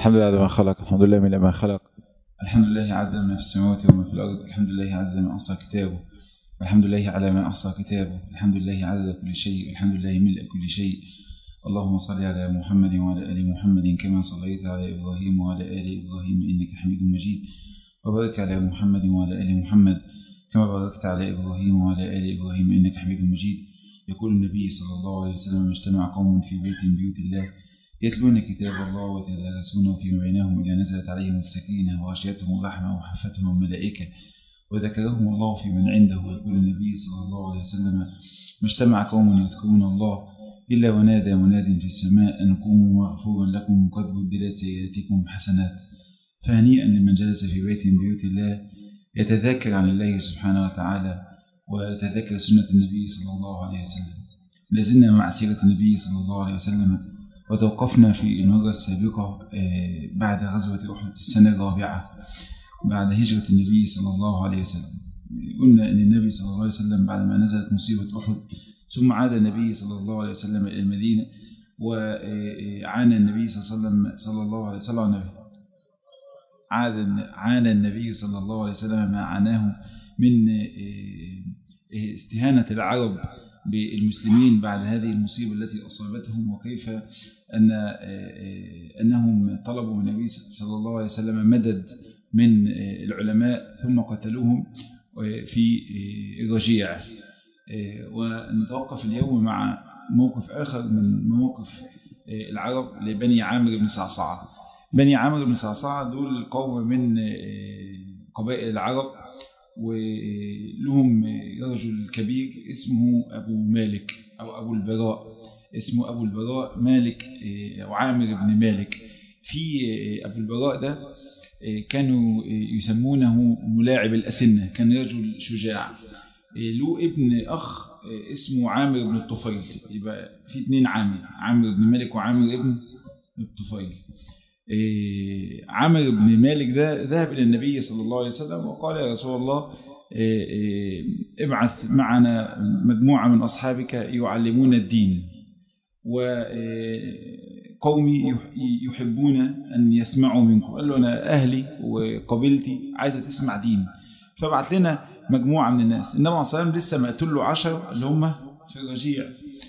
الحمد لله على ما خلق الحمد لله من ما خلق الحمد لله عدد ما في السماوات وما في الأرض الحمد لله عدد ما أحصى كتابه الحمد لله على ما أحصى كتابه الحمد لله عدد كل شيء الحمد لله ملء كل شيء اللهم صل على محمد وعلى آل محمد كما صليت على إبراهيم وعلى آل إبراهيم إنك حميد مجيد وبارك على محمد وعلى آل محمد كما باركت على إبراهيم وعلى آل إبراهيم إنك حميد مجيد يقول النبي صلى الله عليه وسلم اجتمع قوم في بيت من بيوت الله يتلون كتاب الله ويتدارسونه فيما بينهم إلى نزلت عليهم السكينة وغشيتهم الرحمة وحفتهم الملائكة وذكرهم الله في من عنده ويقول النبي صلى الله عليه وسلم ما اجتمع قوم يذكرون الله إلا ونادى مناد في السماء أن قوموا مغفورا لكم قد بدلت سيئاتكم حسنات فهنيئا لمن جلس في بيت من بيوت الله يتذكر عن الله سبحانه وتعالى ويتذكر سنة النبي صلى الله عليه وسلم لازلنا مع سيرة النبي صلى الله عليه وسلم وتوقفنا في المرة السابقة بعد غزوة أحد السنة الرابعة بعد هجرة النبي صلى الله عليه وسلم قلنا أن النبي صلى الله عليه وسلم بعد ما نزلت مصيبة أحد ثم عاد النبي صلى الله عليه وسلم إلى المدينة وعانى النبي صلى الله عليه وسلم صلى الله عليه وسلم عاد عانى النبي صلى الله عليه وسلم ما عاناه من استهانة العرب بالمسلمين بعد هذه المصيبة التي أصابتهم وكيف أن أنهم طلبوا من النبي صلى الله عليه وسلم مدد من العلماء ثم قتلوهم في الرجيع ونتوقف اليوم مع موقف آخر من مواقف العرب لبني عامر بن صعصعة بني عامر بن صعصعة دول قوم من قبائل العرب ولهم رجل كبير اسمه أبو مالك أو أبو البراء اسمه أبو البراء مالك أو عامر بن مالك في أبو البراء ده كانوا يسمونه ملاعب الأسنة كان رجل شجاع له ابن أخ اسمه عامر بن الطفيل يبقى في اثنين عامر عامر بن مالك وعامر ابن الطفيل عامر بن مالك ده ذهب إلى النبي صلى الله عليه وسلم وقال يا رسول الله ابعث معنا مجموعة من أصحابك يعلمون الدين وقومي يحبون أن يسمعوا منكم قال له أنا أهلي وقبيلتي عايزة تسمع دين فبعت لنا مجموعة من الناس النبي عليه الصلاة والسلام لسه مقتل له عشر اللي هم في الرجيع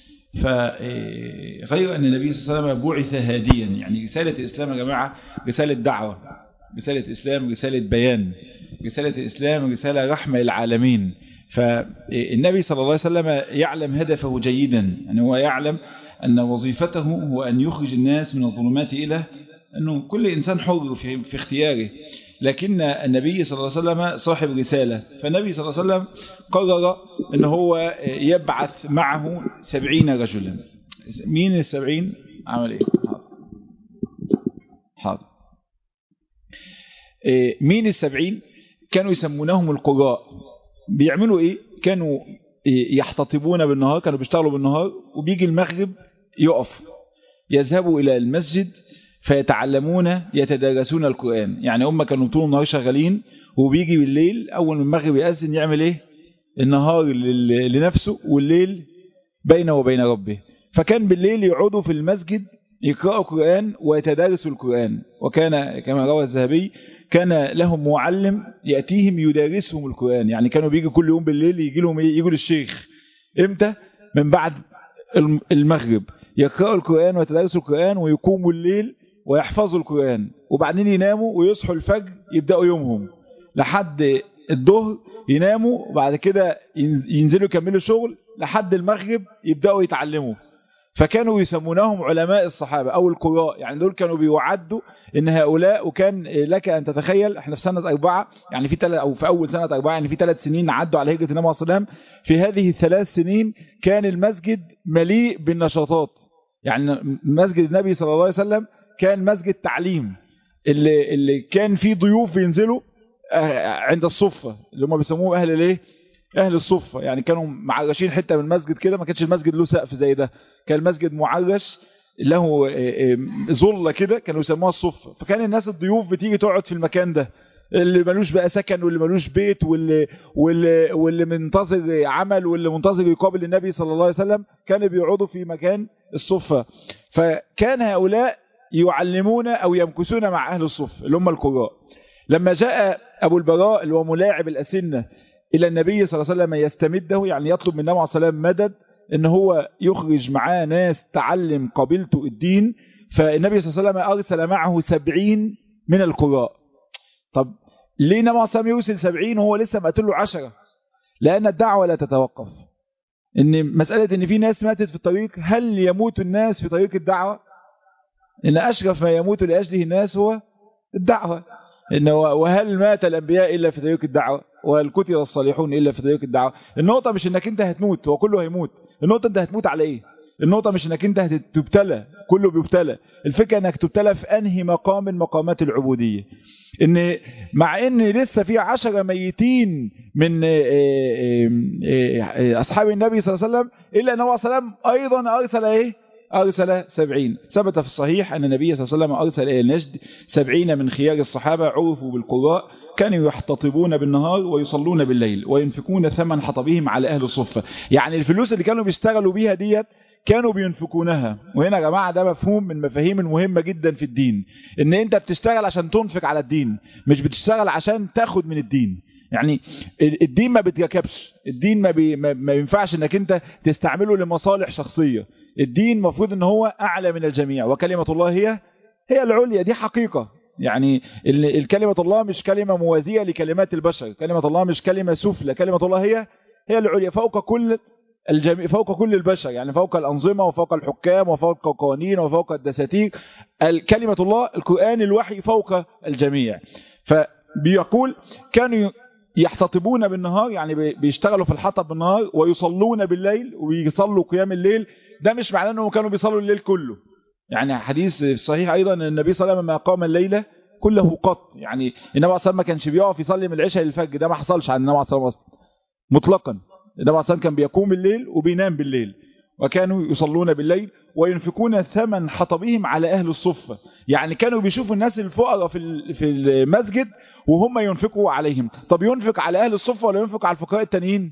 فغير أن النبي صلى الله عليه وسلم بعث هاديا يعني رسالة الإسلام يا جماعة رسالة دعوة رسالة إسلام رسالة بيان رسالة الإسلام رسالة رحمة للعالمين فالنبي صلى الله عليه وسلم يعلم هدفه جيدا يعني هو يعلم أن وظيفته هو أن يخرج الناس من الظلمات إلى أنه كل إنسان حر في, في اختياره لكن النبي صلى الله عليه وسلم صاحب رسالة فالنبي صلى الله عليه وسلم قرر أن هو يبعث معه سبعين رجلا مين السبعين عمل إيه حاضر مين السبعين كانوا يسمونهم القراء بيعملوا إيه كانوا يحتطبون بالنهار كانوا بيشتغلوا بالنهار وبيجي المغرب يقف يذهبوا إلى المسجد فيتعلمون يتدارسون القرآن يعني هم كانوا طول النهار شغالين وبيجي بالليل أول ما المغرب يأذن يعمل إيه النهار لنفسه والليل بينه وبين ربه فكان بالليل يقعدوا في المسجد يقرأوا القرآن ويتدارسوا القرآن وكان كما روى الذهبي كان لهم معلم يأتيهم يدارسهم القرآن يعني كانوا بيجي كل يوم بالليل يجي لهم إيه يجوا للشيخ إمتى من بعد المغرب يقرأوا القرآن ويتدارسوا القرآن ويقوموا الليل ويحفظوا القرآن وبعدين يناموا ويصحوا الفجر يبدأوا يومهم لحد الظهر يناموا وبعد كده ينزلوا يكملوا شغل لحد المغرب يبدأوا يتعلموا فكانوا يسمونهم علماء الصحابة أو القراء يعني دول كانوا بيعدوا إن هؤلاء وكان لك أن تتخيل احنا في سنة أربعة يعني في تلت أو في أول سنة أربعة يعني في ثلاث سنين عدوا على هجرة النبي صلى الله عليه وسلم في هذه الثلاث سنين كان المسجد مليء بالنشاطات يعني مسجد النبي صلى الله عليه وسلم كان مسجد تعليم اللي, اللي كان فيه ضيوف بينزلوا عند الصفة اللي هم بيسموهم أهل الايه أهل الصفة يعني كانوا معرشين حتة من المسجد كده ما كانش المسجد له سقف زي ده كان المسجد معرش له ظلة كده كانوا يسموها الصفة فكان الناس الضيوف بتيجي تقعد في المكان ده اللي ملوش بقى سكن واللي ملوش بيت واللي, واللي, واللي منتظر عمل واللي منتظر يقابل النبي صلى الله عليه وسلم كانوا بيقعدوا في مكان الصفة فكان هؤلاء يعلمون أو يمكثون مع أهل الصف اللي هم القراء لما جاء أبو البراء اللي هو ملاعب الأسنة إلى النبي صلى الله عليه وسلم يستمده يعني يطلب من النبي عليه الصلاة والسلام مدد إن هو يخرج معاه ناس تعلم قبيلته الدين فالنبي صلى الله عليه وسلم أرسل معه سبعين من القراء طب ليه النبي عليه الصلاة والسلام يرسل سبعين وهو لسه مقتل له عشرة لأن الدعوة لا تتوقف إن مسألة إن في ناس ماتت في الطريق هل يموت الناس في طريق الدعوة إن أشرف ما يموت لأجله الناس هو الدعوة إن وهل مات الأنبياء إلا في طريق الدعوة وهل كتر الصالحون إلا في طريق الدعوة النقطة مش إنك أنت هتموت هو كله هيموت النقطة أنت هتموت على إيه النقطة مش إنك أنت هتبتلى كله بيبتلى الفكرة إنك تبتلى في أنهي مقام من مقامات العبودية إن مع إن لسه في عشرة ميتين من أصحاب النبي صلى الله عليه وسلم إلا أنه صلى الله عليه وسلم أيضا أرسل إيه أرسل سبعين ثبت في الصحيح أن النبي صلى الله عليه وسلم أرسل إلى نجد سبعين من خيار الصحابة عرفوا بالقراء كانوا يحتطبون بالنهار ويصلون بالليل وينفقون ثمن حطبهم على أهل الصفة يعني الفلوس اللي كانوا بيشتغلوا بيها ديت كانوا بينفقونها وهنا يا جماعة ده مفهوم من مفاهيم المهمة جدا في الدين ان انت بتشتغل عشان تنفق على الدين مش بتشتغل عشان تاخد من الدين يعني الدين ما بيتركبش الدين ما, بي ما ينفعش انك انت تستعمله لمصالح شخصية الدين مفروض ان هو اعلى من الجميع وكلمة الله هي هي العليا دي حقيقة يعني الكلمة الله مش كلمة موازية لكلمات البشر كلمة الله مش كلمة سفلى كلمة الله هي هي العليا فوق كل الجميع فوق كل البشر يعني فوق الأنظمة وفوق الحكام وفوق القوانين وفوق الدساتير كلمة الله القرآن الوحي فوق الجميع فبيقول كانوا يحتطبون بالنهار يعني بيشتغلوا في الحطب بالنهار ويصلون بالليل ويصلوا قيام الليل ده مش معناه انهم كانوا بيصلوا الليل كله يعني حديث صحيح ايضا ان النبي صلى الله عليه وسلم ما قام الليله كله قط يعني النبي صلى الله عليه وسلم ما كانش بيقف يصلي من العشاء للفجر ده ما حصلش عن النبي صلى الله عليه وسلم مطلقا النبي صلى الله عليه وسلم كان بيقوم الليل وبينام بالليل وكانوا يصلون بالليل وينفقون ثمن حطبهم على أهل الصفة يعني كانوا بيشوفوا الناس الفقراء في في المسجد وهم ينفقوا عليهم طب ينفق على أهل الصفة ولا ينفق على الفقراء التانيين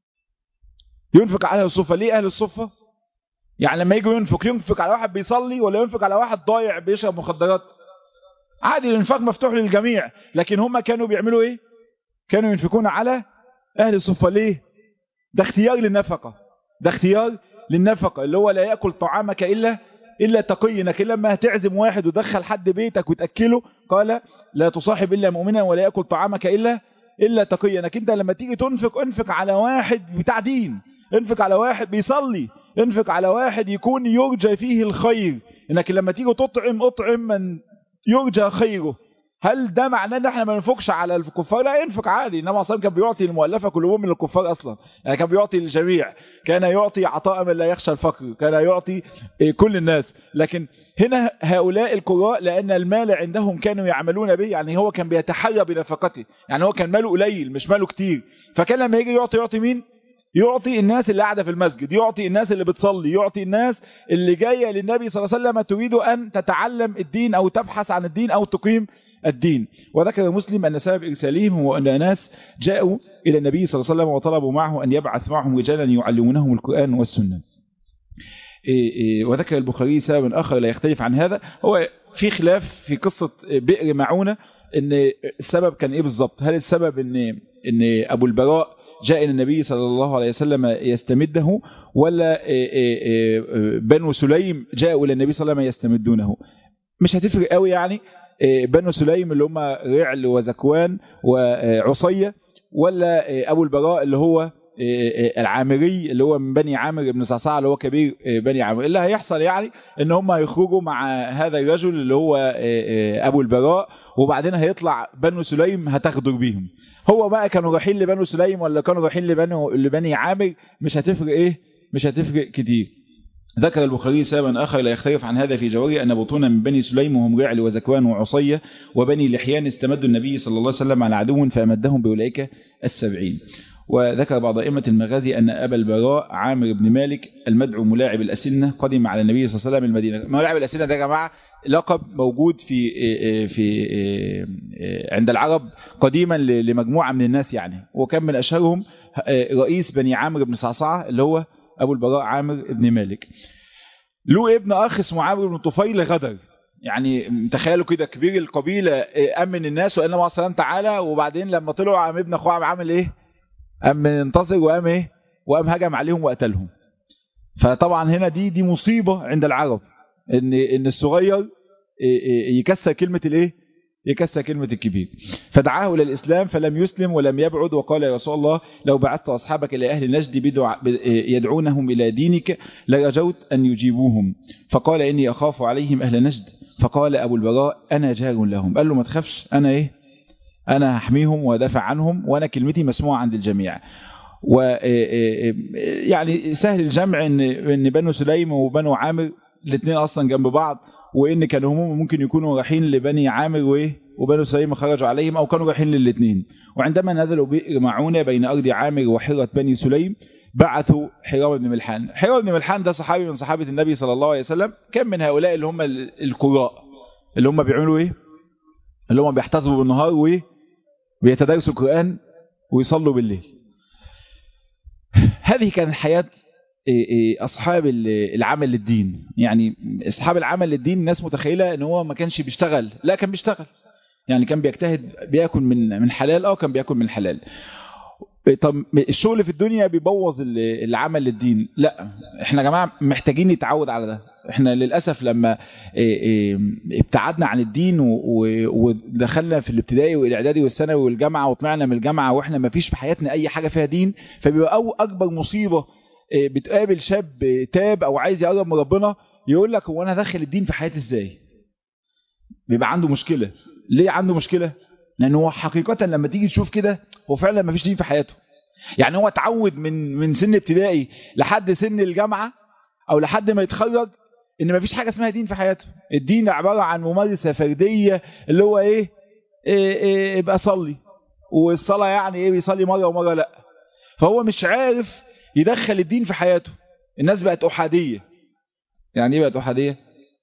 ينفق على أهل الصفة ليه أهل الصفة يعني لما يجوا ينفق ينفق على واحد بيصلي ولا ينفق على واحد ضايع بيشرب مخدرات عادي الانفاق مفتوح للجميع لكن هم كانوا بيعملوا ايه كانوا ينفقون على أهل الصفة ليه ده اختيار للنفقة ده اختيار للنفقة اللي هو لا يأكل طعامك إلا إلا تقي انك لما هتعزم واحد ودخل حد بيتك وتأكله قال لا تصاحب إلا مؤمنا ولا يأكل طعامك إلا إلا تقي انك انت لما تيجي تنفق انفق على واحد بتاع دين انفق على واحد بيصلي انفق على واحد يكون يرجى فيه الخير انك لما تيجي تطعم اطعم من يرجى خيره هل ده معناه ان احنا ما ننفقش على الكفار لا ينفق عادي انما اصلا كان بيعطي المؤلفه قلوبهم من الكفار اصلا يعني كان بيعطي للجميع كان يعطي عطاء من لا يخشى الفقر كان يعطي كل الناس لكن هنا هؤلاء القراء لان المال عندهم كانوا يعملون به يعني هو كان بيتحرى بنفقته يعني هو كان ماله قليل مش ماله كتير فكان لما يجي يعطي يعطي مين يعطي الناس اللي قاعدة في المسجد يعطي الناس اللي بتصلي يعطي الناس اللي جاية للنبي صلى الله عليه وسلم تريد أن تتعلم الدين أو تبحث عن الدين أو تقيم الدين وذكر مسلم أن سبب إرسالهم هو أن ناس جاءوا إلى النبي صلى الله عليه وسلم وطلبوا معه أن يبعث معهم رجالا يعلمونهم القرآن والسنة وذكر البخاري سبب آخر لا يختلف عن هذا هو في خلاف في قصة بئر معونة ان السبب كان ايه بالظبط هل السبب ان ان ابو البراء جاء الى النبي صلى الله عليه وسلم يستمده ولا بنو سليم جاءوا الى النبي صلى الله عليه وسلم يستمدونه مش هتفرق قوي يعني بنو سليم اللي هم رعل وزكوان وعصية ولا أبو البراء اللي هو العامري اللي هو من بني عامر بن صعصاع اللي هو كبير بني عامر اللي هيحصل يعني ان هم هيخرجوا مع هذا الرجل اللي هو ابو البراء وبعدين هيطلع بنو سليم هتغدر بيهم هو بقى كانوا رايحين لبنو سليم ولا كانوا رايحين لبنو لبني عامر مش هتفرق ايه مش هتفرق كتير ذكر البخاري سببا آخر لا يختلف عن هذا في جواره أن بطون من بني سليم وهم رعل وزكوان وعصية وبني لحيان استمدوا النبي صلى الله عليه وسلم على عدو فأمدهم بأولئك السبعين وذكر بعض أئمة المغازي أن أبا البراء عامر بن مالك المدعو ملاعب الأسنة قدم على النبي صلى الله عليه وسلم المدينة ملاعب الأسنة ده يا جماعة لقب موجود في في عند العرب قديما لمجموعة من الناس يعني وكان من أشهرهم رئيس بني عامر بن صعصعة اللي هو أبو البراء عامر بن مالك له ابن أخ اسمه عامر بن طفيل غدر يعني تخيلوا كده كبير القبيلة أمن الناس وقال النبي عليه تعالى وبعدين لما طلعوا عم ابن أخوه عامل إيه أم انتصر وقام إيه وقام هجم عليهم وقتلهم فطبعا هنا دي دي مصيبة عند العرب إن إن الصغير يكسر كلمة الإيه يكسر كلمة الكبير فدعاه إلى الإسلام فلم يسلم ولم يبعد وقال يا رسول الله لو بعثت أصحابك إلى أهل نجد يدعونهم إلى دينك لرجوت أن يجيبوهم فقال إني أخاف عليهم أهل نجد فقال أبو البراء أنا جار لهم قال له ما تخافش أنا إيه أنا هحميهم وادافع عنهم وأنا كلمتي مسموعة عند الجميع و يعني سهل الجمع ان ان بنو سليم وبنو عامر الاثنين اصلا جنب بعض وان كانوا هم ممكن يكونوا رايحين لبني عامر وايه وبنو سليم خرجوا عليهم او كانوا رايحين للاثنين وعندما نزلوا بئر معونه بين ارض عامر وحره بني سليم بعثوا حرام بن ملحان حرام بن ملحان ده صحابي من صحابه النبي صلى الله عليه وسلم كان من هؤلاء اللي هم القراء اللي هم بيعملوا ايه اللي هم بيحتسبوا بالنهار وايه بيتدرسوا القران ويصلوا بالليل هذه كانت حياه اصحاب العمل للدين يعني اصحاب العمل للدين الناس متخيله ان هو ما كانش بيشتغل لا كان بيشتغل يعني كان بيجتهد بياكل من من حلال اه كان بياكل من حلال طب الشغل في الدنيا بيبوظ العمل للدين لا احنا يا جماعه محتاجين نتعود على ده احنا للاسف لما ابتعدنا عن الدين ودخلنا في الابتدائي والاعدادي والثانوي والجامعه وطلعنا من الجامعه واحنا ما فيش في حياتنا اي حاجه فيها دين فبيبقى أو اكبر مصيبه بتقابل شاب تاب او عايز يقرب من ربنا يقول لك هو انا داخل الدين في حياتي ازاي بيبقى عنده مشكله ليه عنده مشكله لان هو حقيقه لما تيجي تشوف كده هو فعلا ما فيش دين في حياته يعني هو اتعود من من سن ابتدائي لحد سن الجامعه او لحد ما يتخرج ان ما فيش حاجه اسمها دين في حياته الدين عباره عن ممارسه فرديه اللي هو ايه, إيه, إيه يبقى صلي والصلاه يعني ايه بيصلي مره ومره لا فهو مش عارف يدخل الدين في حياته الناس بقت أحادية يعني ايه بقت أحادية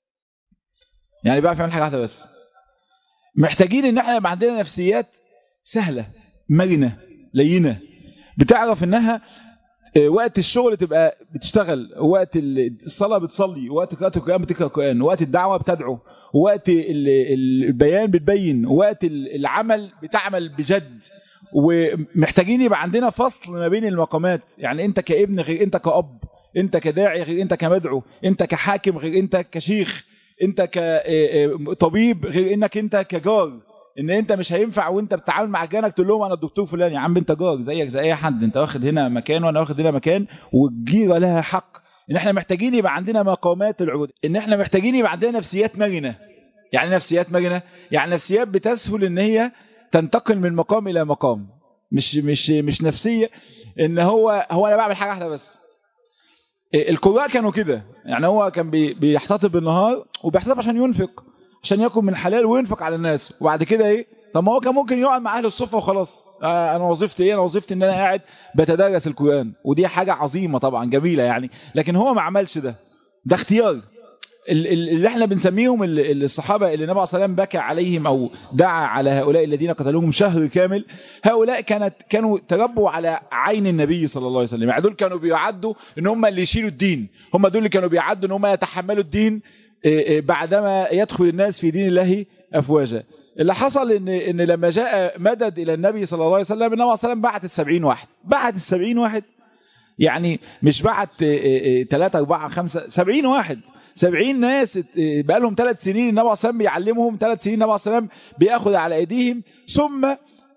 يعني بقى فعلا حاجة واحدة بس محتاجين ان احنا يبقى عندنا نفسيات سهلة مرنة لينة بتعرف انها وقت الشغل تبقى بتشتغل وقت الصلاة بتصلي وقت قراءة القرآن بتقرأ القرآن وقت الدعوة بتدعو وقت البيان بتبين وقت العمل بتعمل بجد ومحتاجين يبقى عندنا فصل ما بين المقامات يعني انت كابن غير انت كأب انت كداعي غير انت كمدعو انت كحاكم غير انت كشيخ انت كطبيب غير انك انت كجار ان انت مش هينفع وانت بتتعامل مع جيرانك تقول لهم انا الدكتور فلان يا عم انت جار زيك زي اي حد انت واخد هنا مكان وانا واخد هنا مكان والجيره لها حق ان احنا محتاجين يبقى عندنا مقامات العبود ان احنا محتاجين يبقى عندنا نفسيات مرنه يعني نفسيات مرنه يعني نفسيات بتسهل ان هي تنتقل من مقام الى مقام مش مش مش نفسيه ان هو هو انا بعمل حاجه واحده بس القراء كانوا كده يعني هو كان بيحتطب بالنهار وبيحتطب عشان ينفق عشان ياكل من حلال وينفق على الناس وبعد كده ايه طب ما هو كان ممكن يقعد مع اهل الصفه وخلاص آه انا وظيفتي ايه انا وظيفتي ان انا قاعد بتدرس القران ودي حاجه عظيمه طبعا جميله يعني لكن هو ما عملش ده ده اختيار اللي احنا بنسميهم الصحابة اللي النبي صلى الله عليه وسلم بكى عليهم او دعا على هؤلاء الذين قتلوهم شهر كامل هؤلاء كانت كانوا تربوا على عين النبي صلى الله عليه وسلم يعني دول كانوا بيعدوا ان هم اللي يشيلوا الدين هم دول اللي كانوا بيعدوا ان هم يتحملوا الدين بعدما يدخل الناس في دين الله افواجا اللي حصل ان ان لما جاء مدد الى النبي صلى الله عليه وسلم النبي صلى الله عليه وسلم بعت السبعين واحد بعت السبعين واحد يعني مش بعت ثلاثة أربعة خمسة سبعين واحد سبعين ناس بقى لهم ثلاث سنين النبي عليه الصلاه بيعلمهم ثلاث سنين النبي عليه الصلاه بياخذ على ايديهم ثم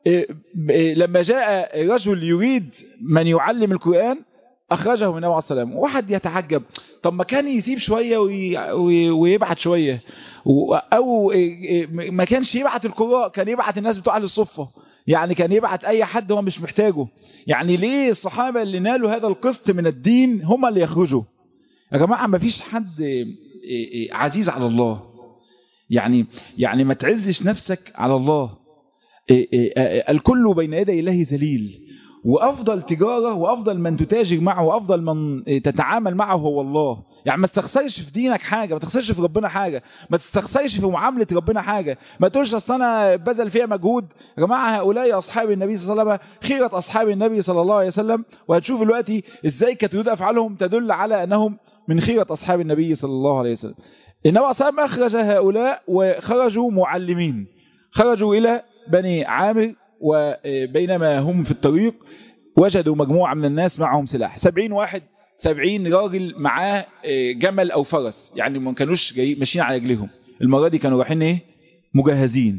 لما جاء رجل يريد من يعلم القرآن أخرجه من النبي عليه الصلاه واحد يتعجب طب ما كان يسيب شوية ويبعت شوية أو ما كانش يبعت القراء كان يبعت الناس بتوع أهل الصفة يعني كان يبعت أي حد هو مش محتاجه يعني ليه الصحابة اللي نالوا هذا القسط من الدين هم اللي يخرجوا يا جماعة ما فيش حد عزيز على الله يعني يعني ما تعزش نفسك على الله الكل بين يدي الله ذليل وأفضل تجارة وأفضل من تتاجر معه وأفضل من تتعامل معه هو الله يعني ما تستخسرش في دينك حاجة ما تستخسرش في ربنا حاجة ما تستخسرش في معاملة ربنا حاجة ما تقولش أصل أنا بذل فيها مجهود يا جماعة هؤلاء أصحاب النبي صلى الله عليه وسلم خيرة أصحاب النبي صلى الله عليه وسلم وهتشوف دلوقتي إزاي كانت ردود أفعالهم تدل على أنهم من خيرة أصحاب النبي صلى الله عليه وسلم النبي صلى الله عليه وسلم أخرج هؤلاء وخرجوا معلمين خرجوا إلى بني عامر وبينما هم في الطريق وجدوا مجموعة من الناس معهم سلاح سبعين واحد سبعين راجل معاه جمل أو فرس يعني ما كانوش جاي ماشيين على رجلهم المرة دي كانوا رايحين ايه مجهزين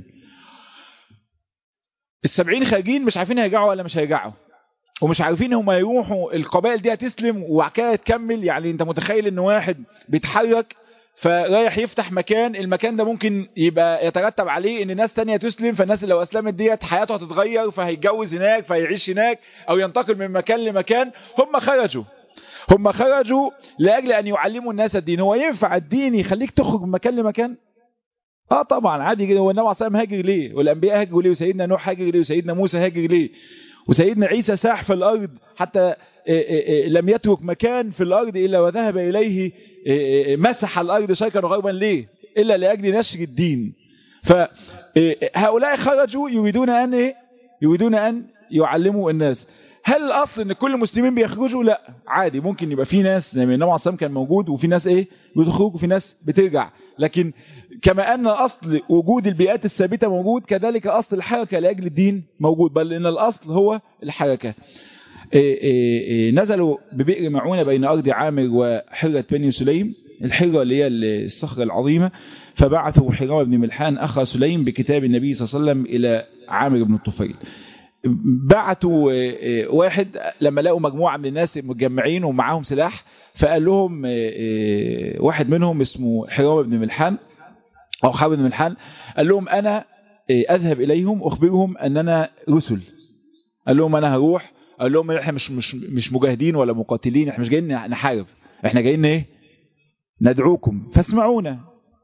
السبعين خارجين مش عارفين هيرجعوا ولا مش هيرجعوا ومش عارفين هم يروحوا القبائل دي هتسلم وبعد كده تكمل يعني انت متخيل ان واحد بيتحرك فرايح يفتح مكان المكان ده ممكن يبقى يترتب عليه ان ناس تانية تسلم فالناس اللي لو اسلمت ديت حياته هتتغير فهيتجوز هناك فهيعيش هناك او ينتقل من مكان لمكان هم خرجوا هم خرجوا لاجل ان يعلموا الناس الدين هو ينفع الدين يخليك تخرج من مكان لمكان اه طبعا عادي جدا هو النبي عليه الصلاه هاجر ليه والانبياء هاجروا ليه وسيدنا نوح هاجر ليه وسيدنا موسى هاجر ليه وسيدنا عيسى ساح في الارض حتى لم يترك مكان في الارض الا وذهب اليه مسح الارض شرقا وغربا ليه الا لاجل نشر الدين فهؤلاء خرجوا يريدون ان ايه يريدون ان يعلموا الناس هل الاصل ان كل المسلمين بيخرجوا لا عادي ممكن يبقى في ناس زي ما النبي عليه الصلاه كان موجود وفي ناس ايه بتخرج وفي ناس بترجع لكن كما ان اصل وجود البيئات الثابته موجود كذلك اصل الحركه لاجل الدين موجود بل ان الاصل هو الحركه إيه إيه إيه نزلوا ببئر معونه بين ارض عامر وحره بني سليم الحره اللي هي الصخره العظيمه فبعثوا حرام بن ملحان اخا سليم بكتاب النبي صلى الله عليه وسلم الى عامر بن الطفيل بعتوا واحد لما لقوا مجموعة من الناس متجمعين ومعاهم سلاح فقال لهم واحد منهم اسمه حرام بن ملحان أو حرام بن ملحان قال لهم أنا أذهب إليهم أخبرهم أننا رسل قال لهم أنا هروح قال لهم احنا مش مش مش مجاهدين ولا مقاتلين احنا مش جايين نحارب احنا جايين ايه ندعوكم فاسمعونا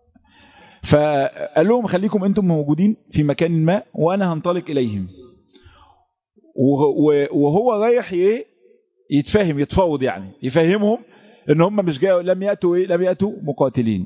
فقال لهم خليكم انتم موجودين في مكان ما وانا هنطلق اليهم وهو رايح ايه يتفاهم يتفاوض يعني يفهمهم ان هم مش جاي لم ياتوا ايه لم ياتوا مقاتلين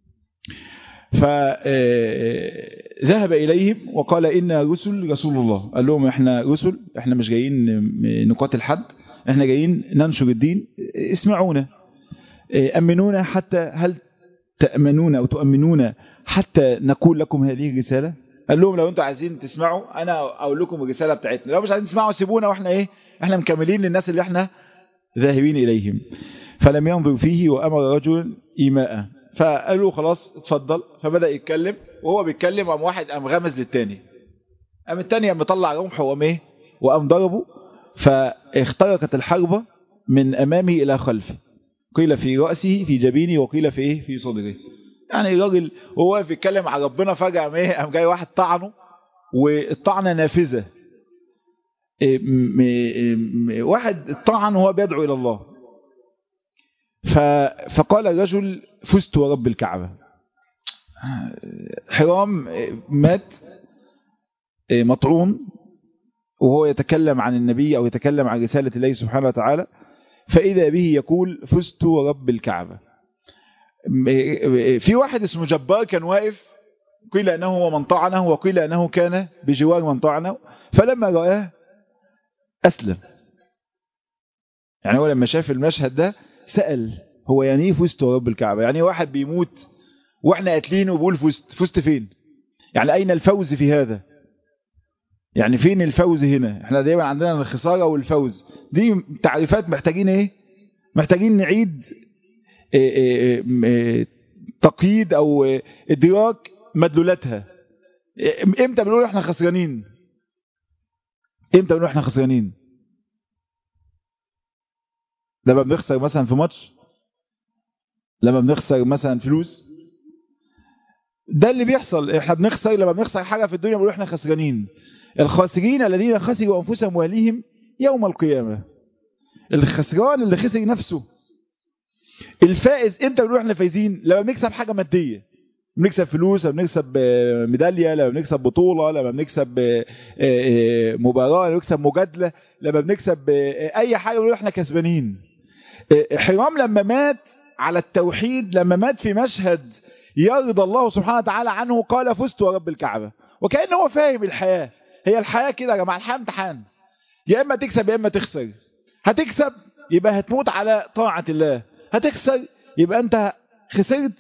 فذهب اليهم وقال انا رسل رسول الله قال لهم احنا رسل احنا مش جايين نقاتل حد احنا جايين ننشر الدين اسمعونا امنونا حتى هل تامنون او تؤمنون حتى نقول لكم هذه الرساله قال لهم لو انتوا عايزين تسمعوا انا اقول لكم الرساله بتاعتنا لو مش عايزين تسمعوا سيبونا واحنا ايه احنا مكملين للناس اللي احنا ذاهبين اليهم فلم ينظر فيه وامر رجل ايماء فقالوا خلاص اتفضل فبدا يتكلم وهو بيتكلم قام واحد قام غمز للتاني قام التاني قام مطلع رمحه وقام ايه وقام ضربه فاخترقت الحربه من امامه الى خلفه قيل في راسه في جبينه وقيل في ايه في صدره يعني الراجل وهو واقف يتكلم على ربنا فجأة قام ايه قام جاي واحد طعنه والطعنه نافذه واحد طعن وهو بيدعو الى الله فقال الرجل فزت ورب الكعبة حرام مات مطعون وهو يتكلم عن النبي أو يتكلم عن رسالة الله سبحانه وتعالى فإذا به يقول فزت ورب الكعبة في واحد اسمه جبار كان واقف قيل أنه هو من طعنه وقيل أنه كان بجوار من طعنه فلما رآه أسلم يعني هو لما شاف المشهد ده سأل هو يعني ايه فزت ورب الكعبة يعني واحد بيموت واحنا قاتلينه وبيقول فزت فزت فين يعني أين الفوز في هذا يعني فين الفوز هنا احنا دايما عندنا الخسارة والفوز دي تعريفات محتاجين ايه محتاجين نعيد ايه ايه ايه تقييد او ادراك مدلولاتها امتى بنقول احنا خسرانين امتى بنقول احنا خسرانين لما بنخسر مثلا في ماتش لما بنخسر مثلا فلوس ده اللي بيحصل احنا بنخسر لما بنخسر حاجة في الدنيا بنقول احنا خسرانين الخاسرين الذين خسروا أنفسهم وأهليهم يوم القيامة الخسران اللي خسر نفسه الفائز امتى بنقول احنا فايزين لما بنكسب حاجة مادية بنكسب فلوس لما بنكسب ميدالية لما بنكسب بطولة لما بنكسب مباراة لما بنكسب مجادلة لما بنكسب اي حاجة بنقول احنا كسبانين حرام لما مات على التوحيد لما مات في مشهد يرضى الله سبحانه وتعالى عنه قال فزت ورب الكعبة وكأن هو فاهم الحياة هي الحياة كده يا جماعة الحياة امتحان يا اما تكسب يا اما تخسر هتكسب يبقى هتموت على طاعة الله هتخسر يبقى انت خسرت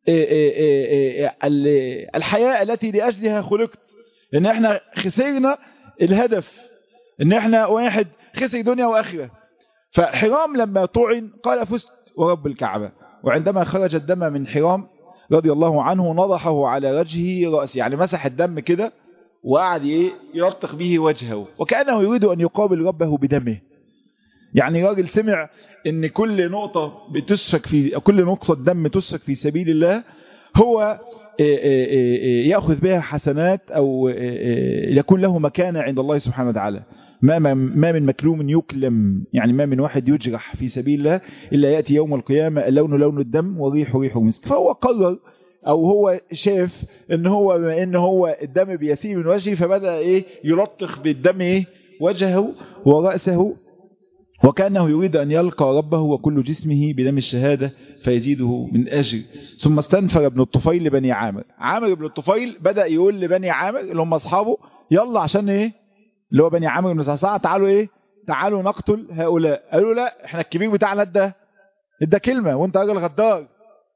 الحياة التي لأجلها خلقت ان احنا خسرنا الهدف ان احنا واحد خسر دنيا واخرة فحرام لما طعن قال فزت ورب الكعبة وعندما خرج الدم من حرام رضي الله عنه نضحه على وجهه رأسه يعني مسح الدم كده وقعد ايه يلطخ به وجهه وكأنه يريد أن يقابل ربه بدمه يعني راجل سمع ان كل نقطة بتسفك في كل نقطة دم تسفك في سبيل الله هو يأخذ بها حسنات أو يكون له مكانة عند الله سبحانه وتعالى ما ما من مكلوم يكلم يعني ما من واحد يجرح في سبيل الله إلا يأتي يوم القيامة اللون لون الدم وريح ريح مسك فهو قرر أو هو شاف ان هو بما ان هو الدم بيسيل من وجهه فبدأ ايه يلطخ بالدم ايه وجهه ورأسه وكأنه يريد أن يلقى ربه وكل جسمه بدم الشهادة فيزيده من أجر ثم استنفر ابن الطفيل لبني عامر عامر بن الطفيل بدأ يقول لبني عامر اللي هم أصحابه يلا عشان إيه اللي هو بني عامر بن صعصاع تعالوا إيه تعالوا نقتل هؤلاء قالوا لا احنا الكبير بتاعنا ده ادى كلمة وانت راجل غدار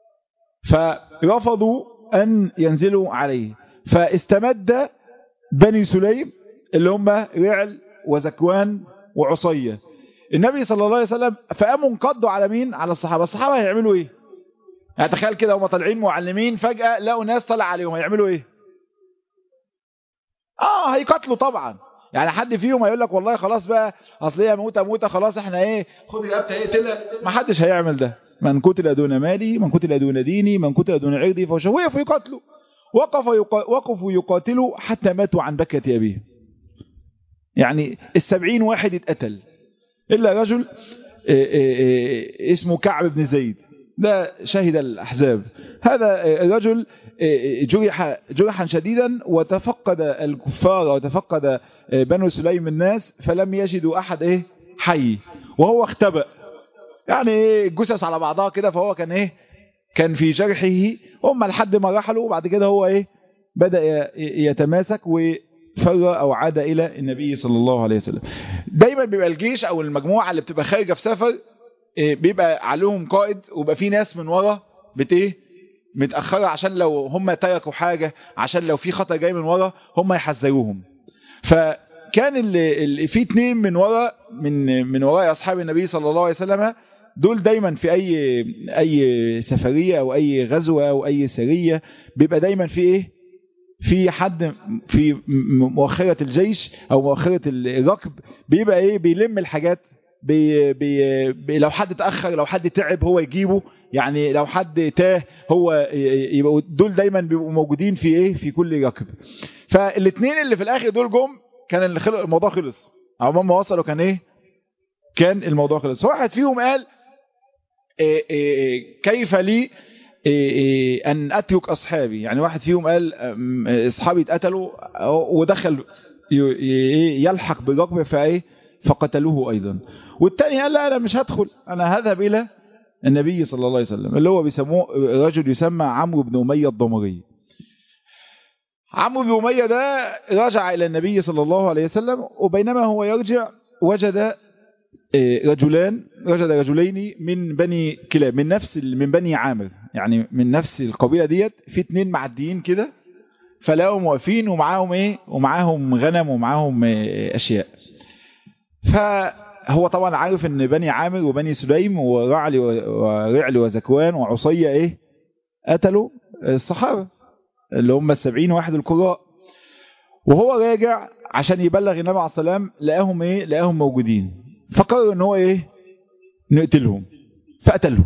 فرفضوا أن ينزلوا عليه فاستمد بني سليم اللي هم رعل وزكوان وعصيه النبي صلى الله عليه وسلم فقاموا انقضوا على مين على الصحابة الصحابة هيعملوا ايه يعني تخيل كده هم طالعين معلمين فجأة لقوا ناس طلع عليهم هيعملوا ايه اه هيقتلوا طبعا يعني حد فيهم هيقول لك والله خلاص بقى اصل هي موتة موتة خلاص احنا ايه خد رقبتها اقتلها ما حدش هيعمل ده من قتل دون مالي من قتل دون ديني من قتل دون عرضي فشويه فيقتلوا وقفوا يقا... وقفوا يقاتلوا حتى ماتوا عن بكة أبيه يعني السبعين واحد اتقتل إلا رجل اسمه كعب بن زيد ده شهد الأحزاب هذا الرجل جرح جرحا شديدا وتفقد الكفار وتفقد بنو سليم الناس فلم يجدوا أحد إيه حي وهو اختبأ يعني جثث على بعضها كده فهو كان إيه كان في جرحه هم لحد ما رحلوا وبعد كده هو إيه بدأ يتماسك و فر أو عاد إلى النبي صلى الله عليه وسلم دايما بيبقى الجيش أو المجموعة اللي بتبقى خارجة في سفر بيبقى عليهم قائد ويبقى في ناس من ورا بت متأخرة عشان لو هم تركوا حاجة عشان لو في خطر جاي من ورا هم يحذروهم فكان اللي, اللي في اتنين من ورا من من وراء أصحاب النبي صلى الله عليه وسلم دول دايما في أي أي سفرية أو أي غزوة أو أي سرية بيبقى دايما في إيه في حد في مؤخرة الجيش او مؤخرة الركب بيبقى ايه بيلم الحاجات بي بي بي لو حد اتأخر لو حد تعب هو يجيبه يعني لو حد تاه هو يبقى دول دايما بيبقوا موجودين في ايه في كل ركب فالاثنين اللي في الاخر دول جم كان اللي خلق الموضوع خلص او ما وصلوا كان ايه كان الموضوع خلص واحد فيهم قال إيه إيه كيف لي أن أترك أصحابي يعني واحد فيهم قال أصحابي اتقتلوا ودخل يلحق بركبه فإيه فقتلوه أيضا والتاني قال لا أنا مش هدخل أنا هذهب إلى النبي صلى الله عليه وسلم اللي هو بيسموه رجل يسمى عمرو بن أمية الضمري عمرو بن أمية ده رجع إلى النبي صلى الله عليه وسلم وبينما هو يرجع وجد رجلان وجد رجلين من بني كلاب من نفس من بني عامر يعني من نفس القبيلة ديت في اتنين معديين كده فلاقوا واقفين ومعاهم ايه ومعاهم غنم ومعاهم اشياء فهو طبعا عارف ان بني عامر وبني سليم ورعل ورعل وزكوان وعصية ايه قتلوا الصحابة اللي هم السبعين واحد القراء وهو راجع عشان يبلغ النبي عليه السلام لقاهم ايه لقاهم موجودين فقرر ان هو ايه نقتلهم فقتلهم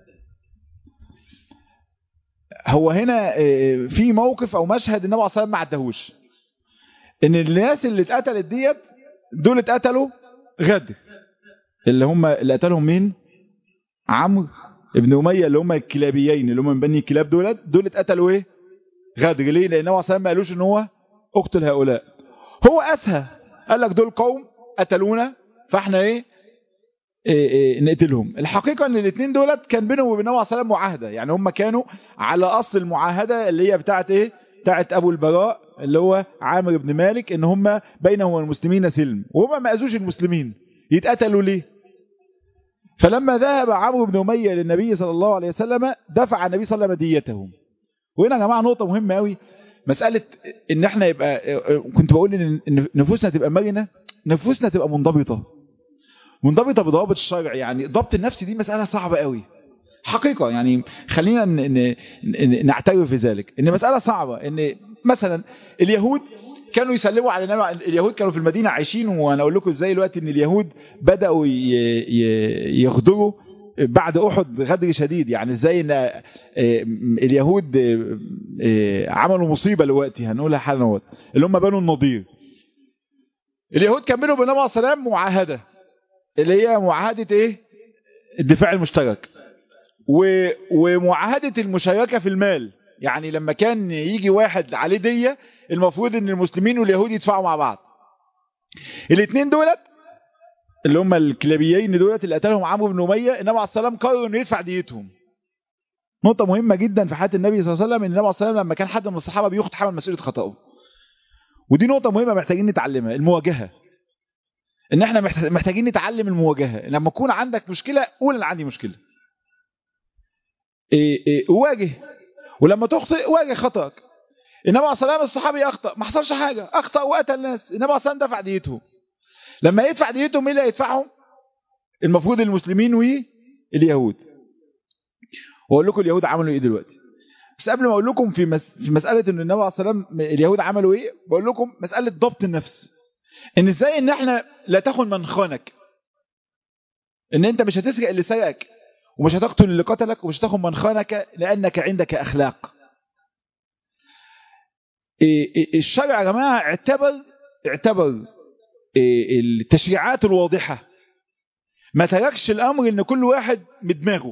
هو هنا في موقف او مشهد النبي عليه الصلاه والسلام ما عدهوش ان الناس اللي اتقتلت ديت دول اتقتلوا غدر اللي هم اللي قتلهم مين عمرو ابن اميه اللي هم الكلابيين اللي هم من بني الكلاب دولت دول اتقتلوا ايه غدر ليه لان النبي عليه الصلاه والسلام ما قالوش ان هو اقتل هؤلاء هو اسهى قال لك دول قوم قتلونا فاحنا ايه, إيه, إيه نقتلهم الحقيقة ان الاثنين دولت كان بينهم وبين النبي عليه الصلاه معاهدة يعني هم كانوا على اصل المعاهدة اللي هي بتاعت ايه بتاعت ابو البراء اللي هو عامر بن مالك ان هم بينهم والمسلمين سلم وهم ما اذوش المسلمين يتقتلوا ليه فلما ذهب عمرو بن أمية للنبي صلى الله عليه وسلم دفع النبي صلى الله عليه وسلم ديتهم وهنا يا جماعة نقطة مهمة قوي مسألة ان احنا يبقى كنت بقول ان نفوسنا تبقى مرنة نفوسنا تبقى منضبطة منضبطة بضوابط الشرع يعني ضبط النفس دي مسألة صعبة قوي حقيقة يعني خلينا نعترف في ذلك ان مسألة صعبة ان مثلا اليهود كانوا يسلموا على النبي اليهود كانوا في المدينة عايشين وانا اقول لكم ازاي دلوقتي ان اليهود بدأوا يغدروا بعد احد غدر شديد يعني ازاي ان اليهود عملوا مصيبة دلوقتي هنقولها حالا نوت اللي هم بنو النضير اليهود كان بينهم وبين النبي عليه السلام معاهدة اللي هي معاهدة ايه الدفاع المشترك ومعاهدة المشاركة في المال يعني لما كان يجي واحد عليه دية المفروض ان المسلمين واليهود يدفعوا مع بعض الاثنين دولت اللي هم الكلابيين دولت اللي قتلهم عمرو بن اميه النبي عليه السلام قرر انه يدفع ديتهم نقطة مهمة جدا في حياة النبي صلى الله عليه وسلم ان النبي عليه السلام لما كان حد من الصحابة بياخد حمل مسؤولية خطأه ودي نقطة مهمة محتاجين نتعلمها المواجهة ان احنا محتاجين نتعلم المواجهة لما يكون عندك مشكلة قول انا عندي مشكلة إيه إيه واجه ولما تخطئ واجه خطأك النبي عليه السلام الصحابي اخطأ ما حصلش حاجة اخطأ وقتل الناس النبي عليه السلام دفع ديتهم لما يدفع ديتهم مين اللي هيدفعهم المفروض المسلمين واليهود واقول لكم اليهود عملوا ايه دلوقتي بس قبل ما اقول لكم في مس... في مساله ان النبي عليه السلام اليهود عملوا ايه بقول لكم مساله ضبط النفس ان ازاي ان احنا لا تاخد من خانك ان انت مش هتسرق اللي سرقك ومش هتقتل اللي قتلك ومش هتاخد من خانك لانك عندك اخلاق الشرع يا جماعه اعتبر اعتبر التشريعات الواضحه ما تركش الامر ان كل واحد بدماغه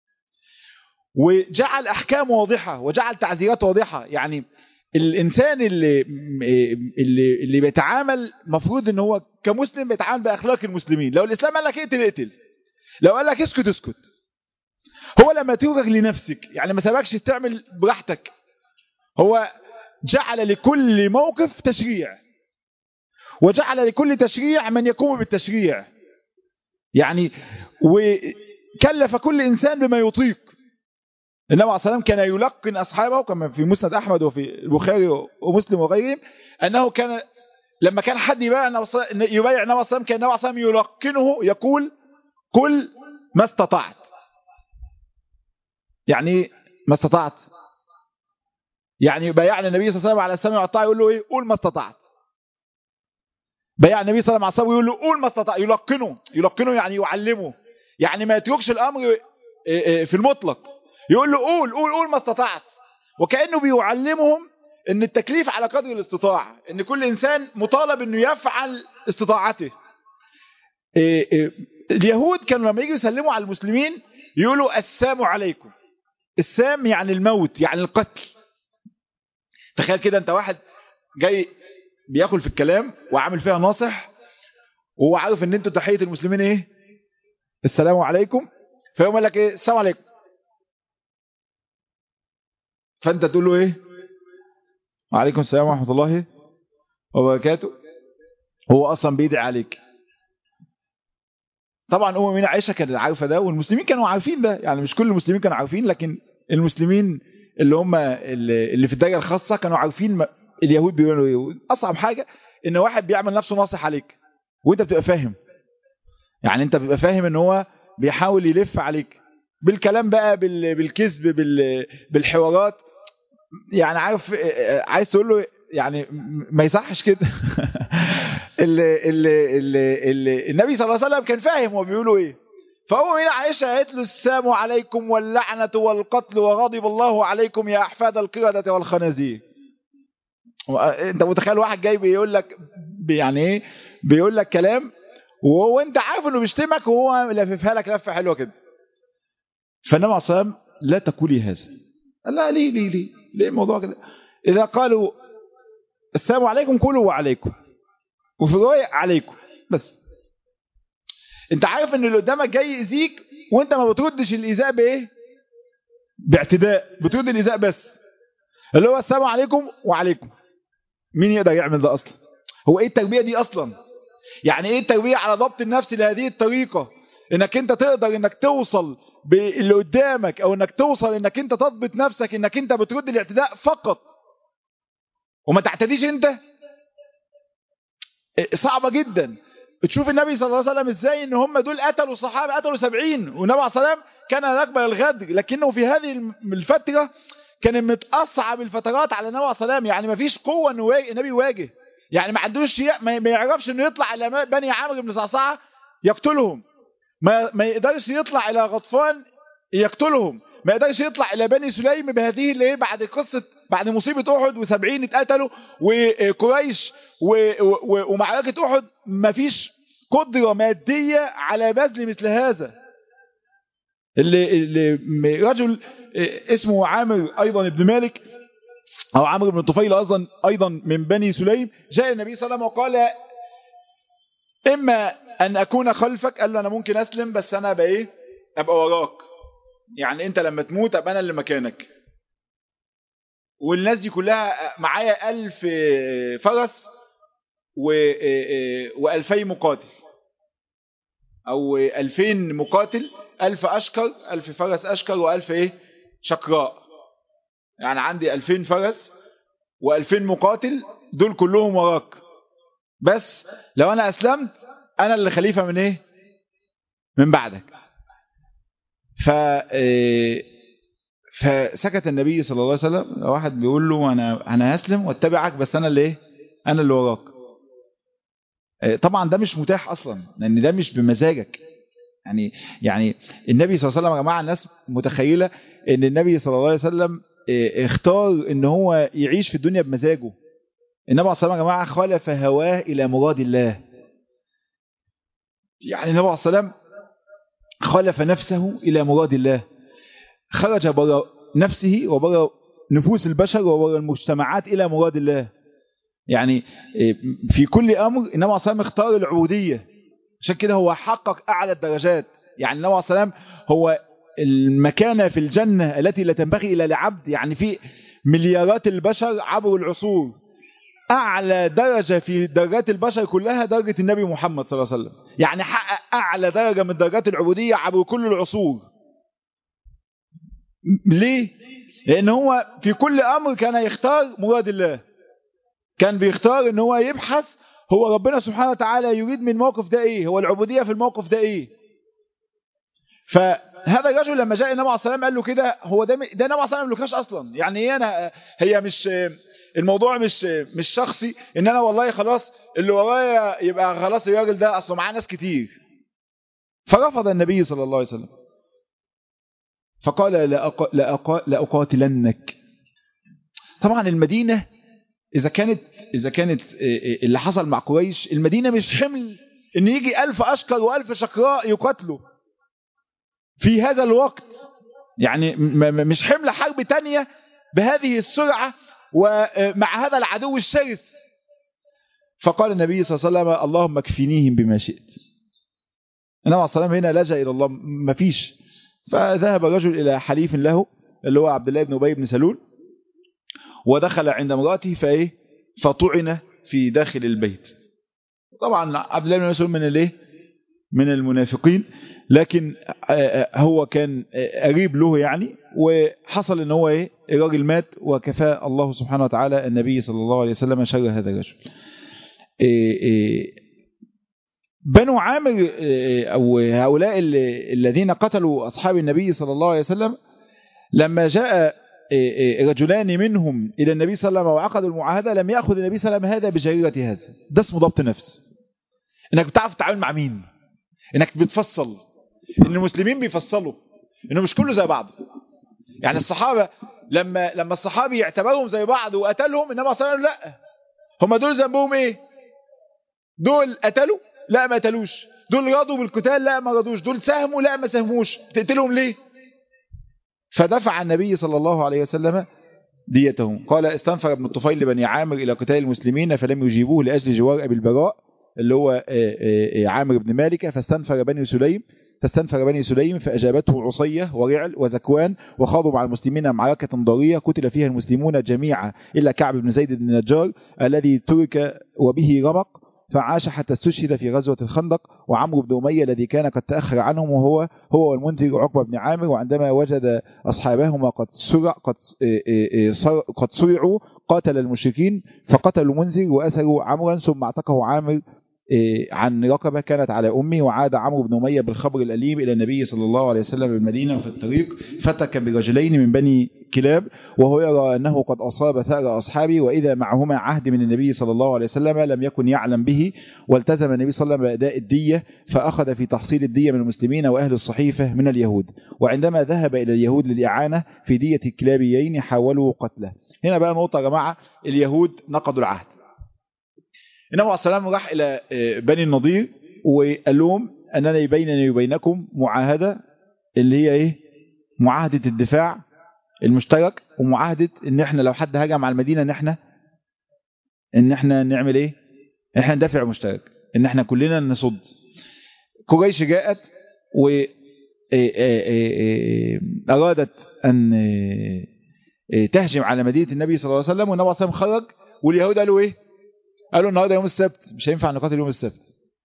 وجعل احكام واضحه وجعل تعزيرات واضحه يعني الانسان اللي اللي اللي بيتعامل مفروض ان هو كمسلم بيتعامل باخلاق المسلمين لو الاسلام قال لك اقتل اقتل لو قال لك اسكت اسكت هو لما توجه لنفسك يعني ما سابكش تعمل براحتك هو جعل لكل موقف تشريع وجعل لكل تشريع من يقوم بالتشريع يعني وكلف كل إنسان بما يطيق النبي عليه الصلاة والسلام كان يلقن أصحابه كما في مسند أحمد وفي البخاري ومسلم وغيرهم أنه كان لما كان حد يبايع النبي صلى الله عليه وسلم كان النبي عليه الصلاة يلقنه يقول كل ما استطعت يعني ما استطعت يعني بايعنا النبي صلى الله عليه وسلم على السمع والطاعة يقول له ايه قول ما استطعت بايع النبي صلى الله عليه وسلم يقول له قول ما استطعت يلقنه يلقنه يعني يعلمه يعني ما يتركش الامر في المطلق يقول له قول قول قول ما استطعت وكأنه بيعلمهم ان التكليف على قدر الاستطاعة ان كل انسان مطالب انه يفعل استطاعته اليهود كانوا لما يجوا يسلموا على المسلمين يقولوا السام عليكم السام يعني الموت يعني القتل تخيل كده انت واحد جاي بياكل في الكلام وعامل فيها ناصح وهو عارف ان انتوا تحية المسلمين ايه السلام عليكم فيقوم قال لك ايه السلام عليكم فانت تقول له ايه وعليكم السلام ورحمة الله وبركاته هو اصلا بيدعي عليك طبعا ام مين عائشه كانت عارفه ده والمسلمين كانوا عارفين ده يعني مش كل المسلمين كانوا عارفين لكن المسلمين اللي هم اللي في الدرجه الخاصه كانوا عارفين اليهود بيعملوا ايه اصعب حاجه ان واحد بيعمل نفسه ناصح عليك وانت بتبقى فاهم يعني انت بتبقى فاهم ان هو بيحاول يلف عليك بالكلام بقى بالكذب بالحوارات يعني عارف عايز تقول له يعني ما يصحش كده اللي اللي اللي اللي النبي صلى الله عليه وسلم كان فاهم هو بيقولوا ايه فهو هنا عائشة قالت له السلام عليكم واللعنة والقتل وغضب الله عليكم يا أحفاد القردة والخنازير انت متخيل واحد جاي بيقول لك يعني ايه بيقول لك كلام وهو انت عارف انه بيشتمك وهو لففها لك لفه حلوه كده فالنبي عليه الصلاه والسلام لا تقولي هذا لا ليه ليه ليه ليه الموضوع كده اذا قالوا السلام عليكم قولوا وعليكم وفي روايه عليكم بس انت عارف ان اللي قدامك جاي يأذيك وانت ما بتردش الايذاء بايه باعتداء بترد الايذاء بس اللي هو السلام عليكم وعليكم مين يقدر يعمل ده اصلا هو ايه التربيه دي اصلا يعني ايه التربيه على ضبط النفس لهذه الطريقه انك انت تقدر انك توصل باللي قدامك او انك توصل انك انت تضبط نفسك انك انت بترد الاعتداء فقط وما تعتديش انت صعبة جدا تشوف النبي صلى الله عليه وسلم ازاي ان هم دول قتلوا صحابة قتلوا سبعين والنبي عليه الصلاة والسلام كان يقبل الغدر لكنه في هذه الفترة كان من اصعب الفترات على النبي عليه الصلاة والسلام يعني ما فيش قوة ان النبي يواجه يعني ما عندوش ما يعرفش انه يطلع الى بني عامر بن صعصعة يقتلهم ما ما يقدرش يطلع الى غطفان يقتلهم ما يقدرش يطلع الى بني سليم بهذه اللي ايه بعد قصه بعد مصيبه احد و70 اتقتلوا وقريش ومعركه احد ما فيش قدره ماديه على بذل مثل هذا اللي, اللي رجل اسمه عامر ايضا ابن مالك او عامر بن طفيل ايضا ايضا من بني سليم جاء النبي صلى الله عليه وسلم وقال اما ان اكون خلفك قال له انا ممكن اسلم بس انا ابقى ايه ابقى وراك يعني انت لما تموت ابقى انا اللي مكانك والناس دي كلها معايا ألف فرس و... وألفي مقاتل أو ألفين مقاتل ألف أشكر ألف فرس أشكر وألف إيه شقراء يعني عندي ألفين فرس وألفين مقاتل دول كلهم وراك بس لو أنا أسلمت أنا اللي خليفة من إيه من بعدك ف فسكت النبي صلى الله عليه وسلم واحد بيقول له انا انا هسلم واتبعك بس انا اللي ايه انا اللي وراك طبعا ده مش متاح اصلا لان ده مش بمزاجك يعني يعني النبي صلى الله عليه وسلم يا جماعه الناس متخيله ان النبي صلى الله عليه وسلم اختار ان هو يعيش في الدنيا بمزاجه النبي صلى الله عليه وسلم يا جماعه خالف هواه الى مراد الله يعني النبي صلى الله عليه وسلم خالف نفسه إلى مراد الله خرج برا نفسه وبرا نفوس البشر وبرا المجتمعات إلى مراد الله يعني في كل أمر النبي عليه الصلاة اختار العبودية عشان كده هو حقق أعلى الدرجات يعني النبي عليه الصلاة هو المكانة في الجنة التي لا تنبغي إلى لعبد يعني في مليارات البشر عبر العصور أعلى درجة في درجات البشر كلها درجة النبي محمد صلى الله عليه وسلم يعني حقق أعلى درجة من درجات العبودية عبر كل العصور ليه؟ لأن هو في كل أمر كان يختار مراد الله كان بيختار ان هو يبحث هو ربنا سبحانه وتعالى يريد من الموقف ده ايه هو العبودية في الموقف ده ايه فهذا الرجل لما جاء النبي عليه الصلاه والسلام قال له كده هو ده ده النبي عليه الصلاه والسلام ما اصلا يعني ايه انا هي مش الموضوع مش مش شخصي ان انا والله خلاص اللي ورايا يبقى خلاص الراجل ده اصله معاه ناس كتير فرفض النبي صلى الله عليه وسلم فقال لأق... لأق... لأقاتلنك طبعا المدينة إذا كانت إذا كانت اللي حصل مع قريش المدينة مش حمل إن يجي ألف أشكر وألف شقراء يقاتلوا في هذا الوقت يعني مش حمل حرب تانية بهذه السرعة ومع هذا العدو الشرس فقال النبي صلى الله عليه وسلم اللهم اكفنيهم بما شئت النبي عليه الصلاة هنا لجأ إلى الله ما فيش فذهب رجل إلى حليف له اللي هو عبد الله بن أبي بن سلول ودخل عند امرأته فإيه فطعن في داخل البيت طبعا عبد الله بن سلول من الايه من المنافقين لكن هو كان قريب له يعني وحصل ان هو ايه الراجل مات وكفى الله سبحانه وتعالى النبي صلى الله عليه وسلم شر هذا الرجل بنو عامر او هؤلاء الذين قتلوا اصحاب النبي صلى الله عليه وسلم لما جاء رجلان منهم الى النبي صلى الله عليه وسلم وعقدوا المعاهده لم ياخذ النبي صلى الله عليه وسلم هذا بجريره هذا ده اسمه ضبط نفس انك بتعرف تتعامل مع مين انك بتفصل ان المسلمين بيفصلوا انه مش كله زي بعض يعني الصحابه لما لما الصحابي يعتبرهم زي بعض وقتلهم انما صلى الله لا هم دول ذنبهم ايه دول قتلوا لا ما قتلوش دول رضوا بالقتال لا ما رضوش دول ساهموا لا ما ساهموش تقتلهم ليه فدفع النبي صلى الله عليه وسلم ديتهم قال استنفر ابن الطفيل لبني عامر إلى قتال المسلمين فلم يجيبوه لأجل جوار أبي البراء اللي هو عامر بن مالك فاستنفر بني سليم فاستنفر بني سليم فأجابته عصية ورعل وزكوان وخاضوا مع المسلمين معركة ضارية قتل فيها المسلمون جميعا إلا كعب بن زيد بن النجار الذي ترك وبه رمق فعاش حتى استشهد في غزوة الخندق وعمرو بن أمية الذي كان قد تأخر عنهم وهو هو والمنذر عقبة بن عامر وعندما وجد أصحابهما قد سرع قد قد سرعوا قاتل المشركين فقتلوا المنذر وأسروا عمرا ثم اعتقه عامر عن رقبة كانت على أمي وعاد عمرو بن أمية بالخبر الأليم إلى النبي صلى الله عليه وسلم بالمدينة في الطريق فتك برجلين من بني كلاب وهو يرى أنه قد أصاب ثأر أصحابه وإذا معهما عهد من النبي صلى الله عليه وسلم لم يكن يعلم به والتزم النبي صلى الله عليه وسلم بأداء الدية فأخذ في تحصيل الدية من المسلمين وأهل الصحيفة من اليهود وعندما ذهب إلى اليهود للإعانة في دية الكلابيين حاولوا قتله هنا بقى نقطة يا جماعة اليهود نقضوا العهد النبي عليه السلام راح إلى بني النضير وقال لهم أننا بيننا وبينكم معاهدة اللي هي إيه معاهدة الدفاع المشترك ومعاهدة إن إحنا لو حد هجم على المدينة إن إحنا إن إحنا نعمل إيه إحنا ندافع مشترك إن إحنا كلنا نصد قريش جاءت و أرادت أن تهجم على مدينة النبي صلى الله عليه وسلم والنبي صلى الله عليه وسلم خرج واليهود قالوا إيه قالوا النهارده يوم السبت مش هينفع نقاتل يوم السبت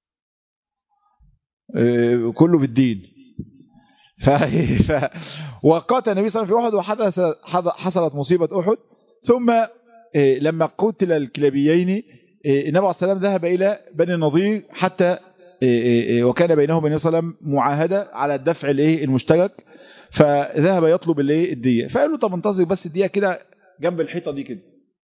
كله بالدين ف... ف... وقاتل النبي صلى الله عليه وسلم في احد وحدث حصلت مصيبه احد ثم لما قتل الكلابيين النبي عليه السلام ذهب الى بني النضير حتى وكان بينهم وبين صلى الله عليه وسلم معاهده على الدفع الايه المشترك فذهب يطلب الايه الديه فقال له طب انتظر بس الديه كده جنب الحيطه دي كده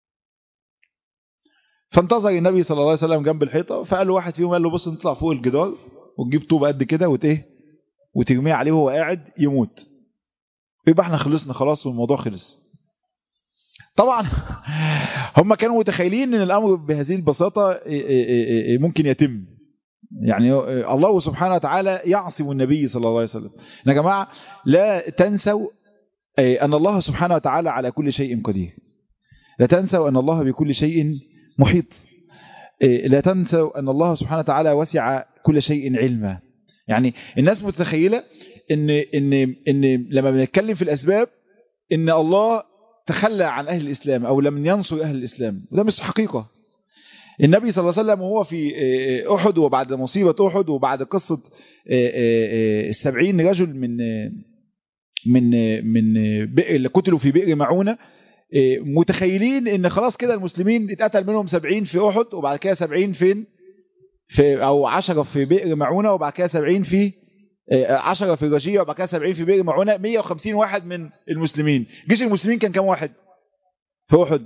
فانتظر النبي صلى الله عليه وسلم جنب الحيطه فقال له واحد فيهم قال له بص نطلع فوق الجدار وتجيب طوب قد كده وت ايه وترميه عليه وهو قاعد يموت يبقى احنا خلصنا خلاص والموضوع خلص طبعا هم كانوا متخيلين ان الامر بهذه البساطه ممكن يتم يعني الله سبحانه وتعالى يعصم النبي صلى الله عليه وسلم يا جماعه لا تنسوا ان الله سبحانه وتعالى على كل شيء قدير لا تنسوا ان الله بكل شيء محيط لا تنسوا أن الله سبحانه وتعالى وسع كل شيء علما يعني الناس متخيلة إن, إن, إن لما بنتكلم في الأسباب إن الله تخلى عن أهل الإسلام أو لم ينصر أهل الإسلام وده مش حقيقة النبي صلى الله عليه وسلم وهو في أحد وبعد مصيبة أحد وبعد قصة السبعين رجل من من من بئر اللي قتلوا في بئر معونة متخيلين ان خلاص كده المسلمين اتقتل منهم 70 في احد وبعد كده 70 فين في او 10 في بئر معونه وبعد كده 70 في 10 في الرجيه وبعد كده 70 في بئر معونه 150 واحد من المسلمين جيش المسلمين كان كام واحد في احد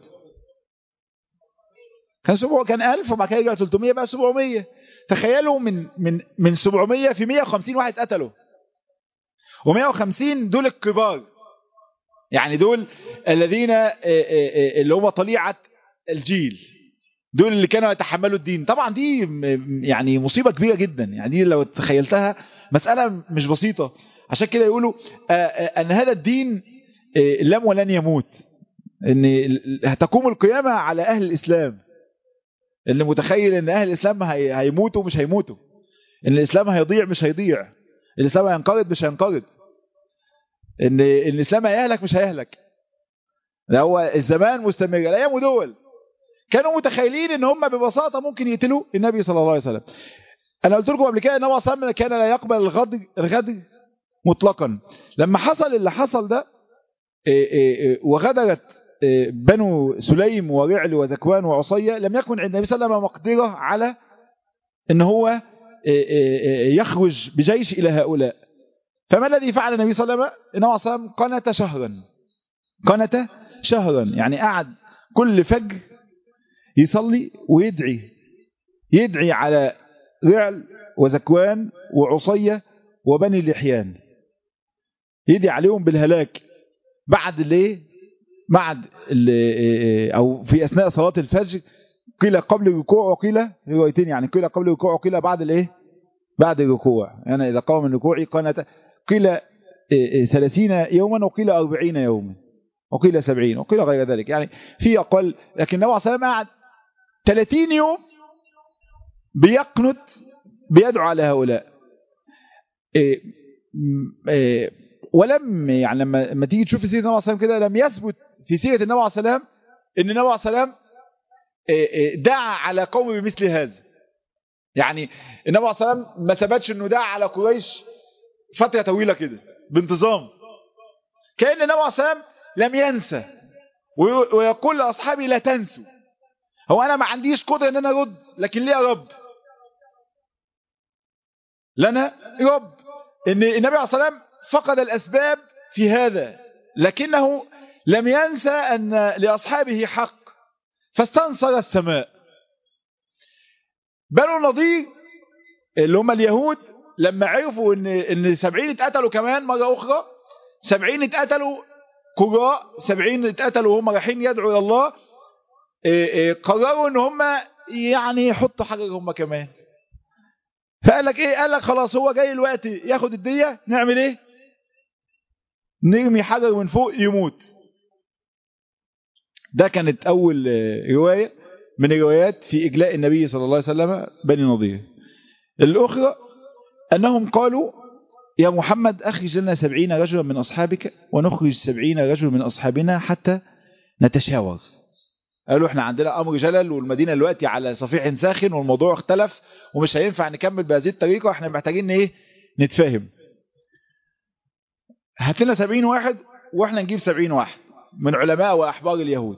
كان 700 كان 1000 وبعد كده رجع 300 بقى 700 تخيلوا من من من 700 في 150 واحد قتلوا و150 دول الكبار يعني دول الذين اللي هم طليعة الجيل دول اللي كانوا يتحملوا الدين طبعا دي يعني مصيبة كبيرة جدا يعني دي لو تخيلتها مسألة مش بسيطة عشان كده يقولوا أن هذا الدين لم ولن يموت ان هتقوم القيامة على أهل الإسلام اللي متخيل ان أهل الإسلام هيموتوا مش هيموتوا ان الإسلام هيضيع مش هيضيع الإسلام هينقرض مش هينقرض ان الاسلام هيهلك مش هيهلك ده هو الزمان مستمر الايام ودول كانوا متخيلين ان هم ببساطه ممكن يقتلوا النبي صلى الله عليه وسلم انا قلت لكم قبل كده ان النبي صلى الله عليه وسلم كان لا يقبل الغدر الغدر مطلقا لما حصل اللي حصل ده وغدرت بنو سليم ورعل وزكوان وعصية لم يكن عند النبي صلى الله عليه وسلم مقدرة على ان هو يخرج بجيش الى هؤلاء فما الذي فعل النبي صلى الله عليه وسلم النبي صلى الله عليه وسلم قنت شهرا قنت شهرا يعني قعد كل فجر يصلي ويدعي يدعي على رعل وزكوان وعصية وبني اللحيان يدعي عليهم بالهلاك بعد الايه بعد او في اثناء صلاة الفجر قيل قبل الركوع وقيل روايتين يعني قيل قبل الركوع وقيل بعد الايه بعد الركوع يعني اذا قام من الركوع قنت قيل ثلاثين يوما وقيل أربعين يوما وقيل سبعين وقيل غير ذلك يعني في أقل لكن النبي صلى الله عليه وسلم قعد 30 يوم بيقنت بيدعو على هؤلاء إيه إيه ولم يعني لما لما تيجي تشوف سيره النبي صلى الله عليه وسلم كده لم يثبت في سيره النبي عليه السلام ان النبي عليه السلام إيه دعا على قوم بمثل هذا يعني النبي عليه الصلاة والسلام ما ثبتش انه دعا على قريش فترة طويلة كده بانتظام كأن النبي عليه الصلاة والسلام لم ينسى ويقول لأصحابي لا تنسوا هو أنا ما عنديش قدرة ان انا ارد لكن ليه يا رب لنا رب ان النبي عليه الصلاة والسلام فقد الأسباب في هذا لكنه لم ينسى أن لأصحابه حق فاستنصر السماء بنو النضير اللي هم اليهود لما عرفوا ان ان 70 اتقتلوا كمان مرة أخرى 70 اتقتلوا قراء 70 اتقتلوا وهم رايحين يدعوا إلى الله قرروا ان هم يعني يحطوا حجر هم كمان فقال لك ايه قال لك خلاص هو جاي الوقت ياخد الدية نعمل ايه نرمي حجر من فوق يموت ده كانت أول رواية من الروايات في إجلاء النبي صلى الله عليه وسلم بني نضير الأخرى أنهم قالوا يا محمد أخرج لنا سبعين رجلا من أصحابك ونخرج سبعين رجل من أصحابنا حتى نتشاور قالوا احنا عندنا أمر جلل والمدينة دلوقتي على صفيح ساخن والموضوع اختلف ومش هينفع نكمل بهذه الطريقة واحنا محتاجين ايه نتفاهم هات لنا سبعين واحد واحنا نجيب سبعين واحد من علماء وأحبار اليهود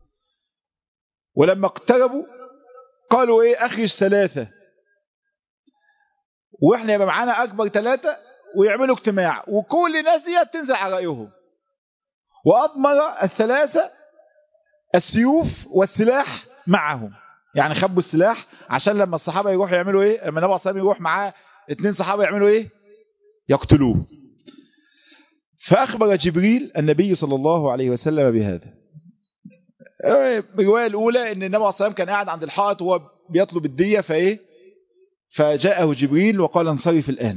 ولما اقتربوا قالوا ايه اخرج ثلاثة واحنا يبقى معانا اكبر ثلاثة ويعملوا اجتماع وكل الناس دي تنزل على رأيهم وأضمر الثلاثة السيوف والسلاح معهم يعني خبوا السلاح عشان لما الصحابة يروحوا يعملوا ايه لما النبي صلى الله يروح معاه اتنين صحابة يعملوا ايه يقتلوه فأخبر جبريل النبي صلى الله عليه وسلم بهذا الرواية الأولى أن النبي عليه الصلاة والسلام كان قاعد عند الحائط وهو بيطلب الدية فإيه فجاءه جبريل وقال انصرف الآن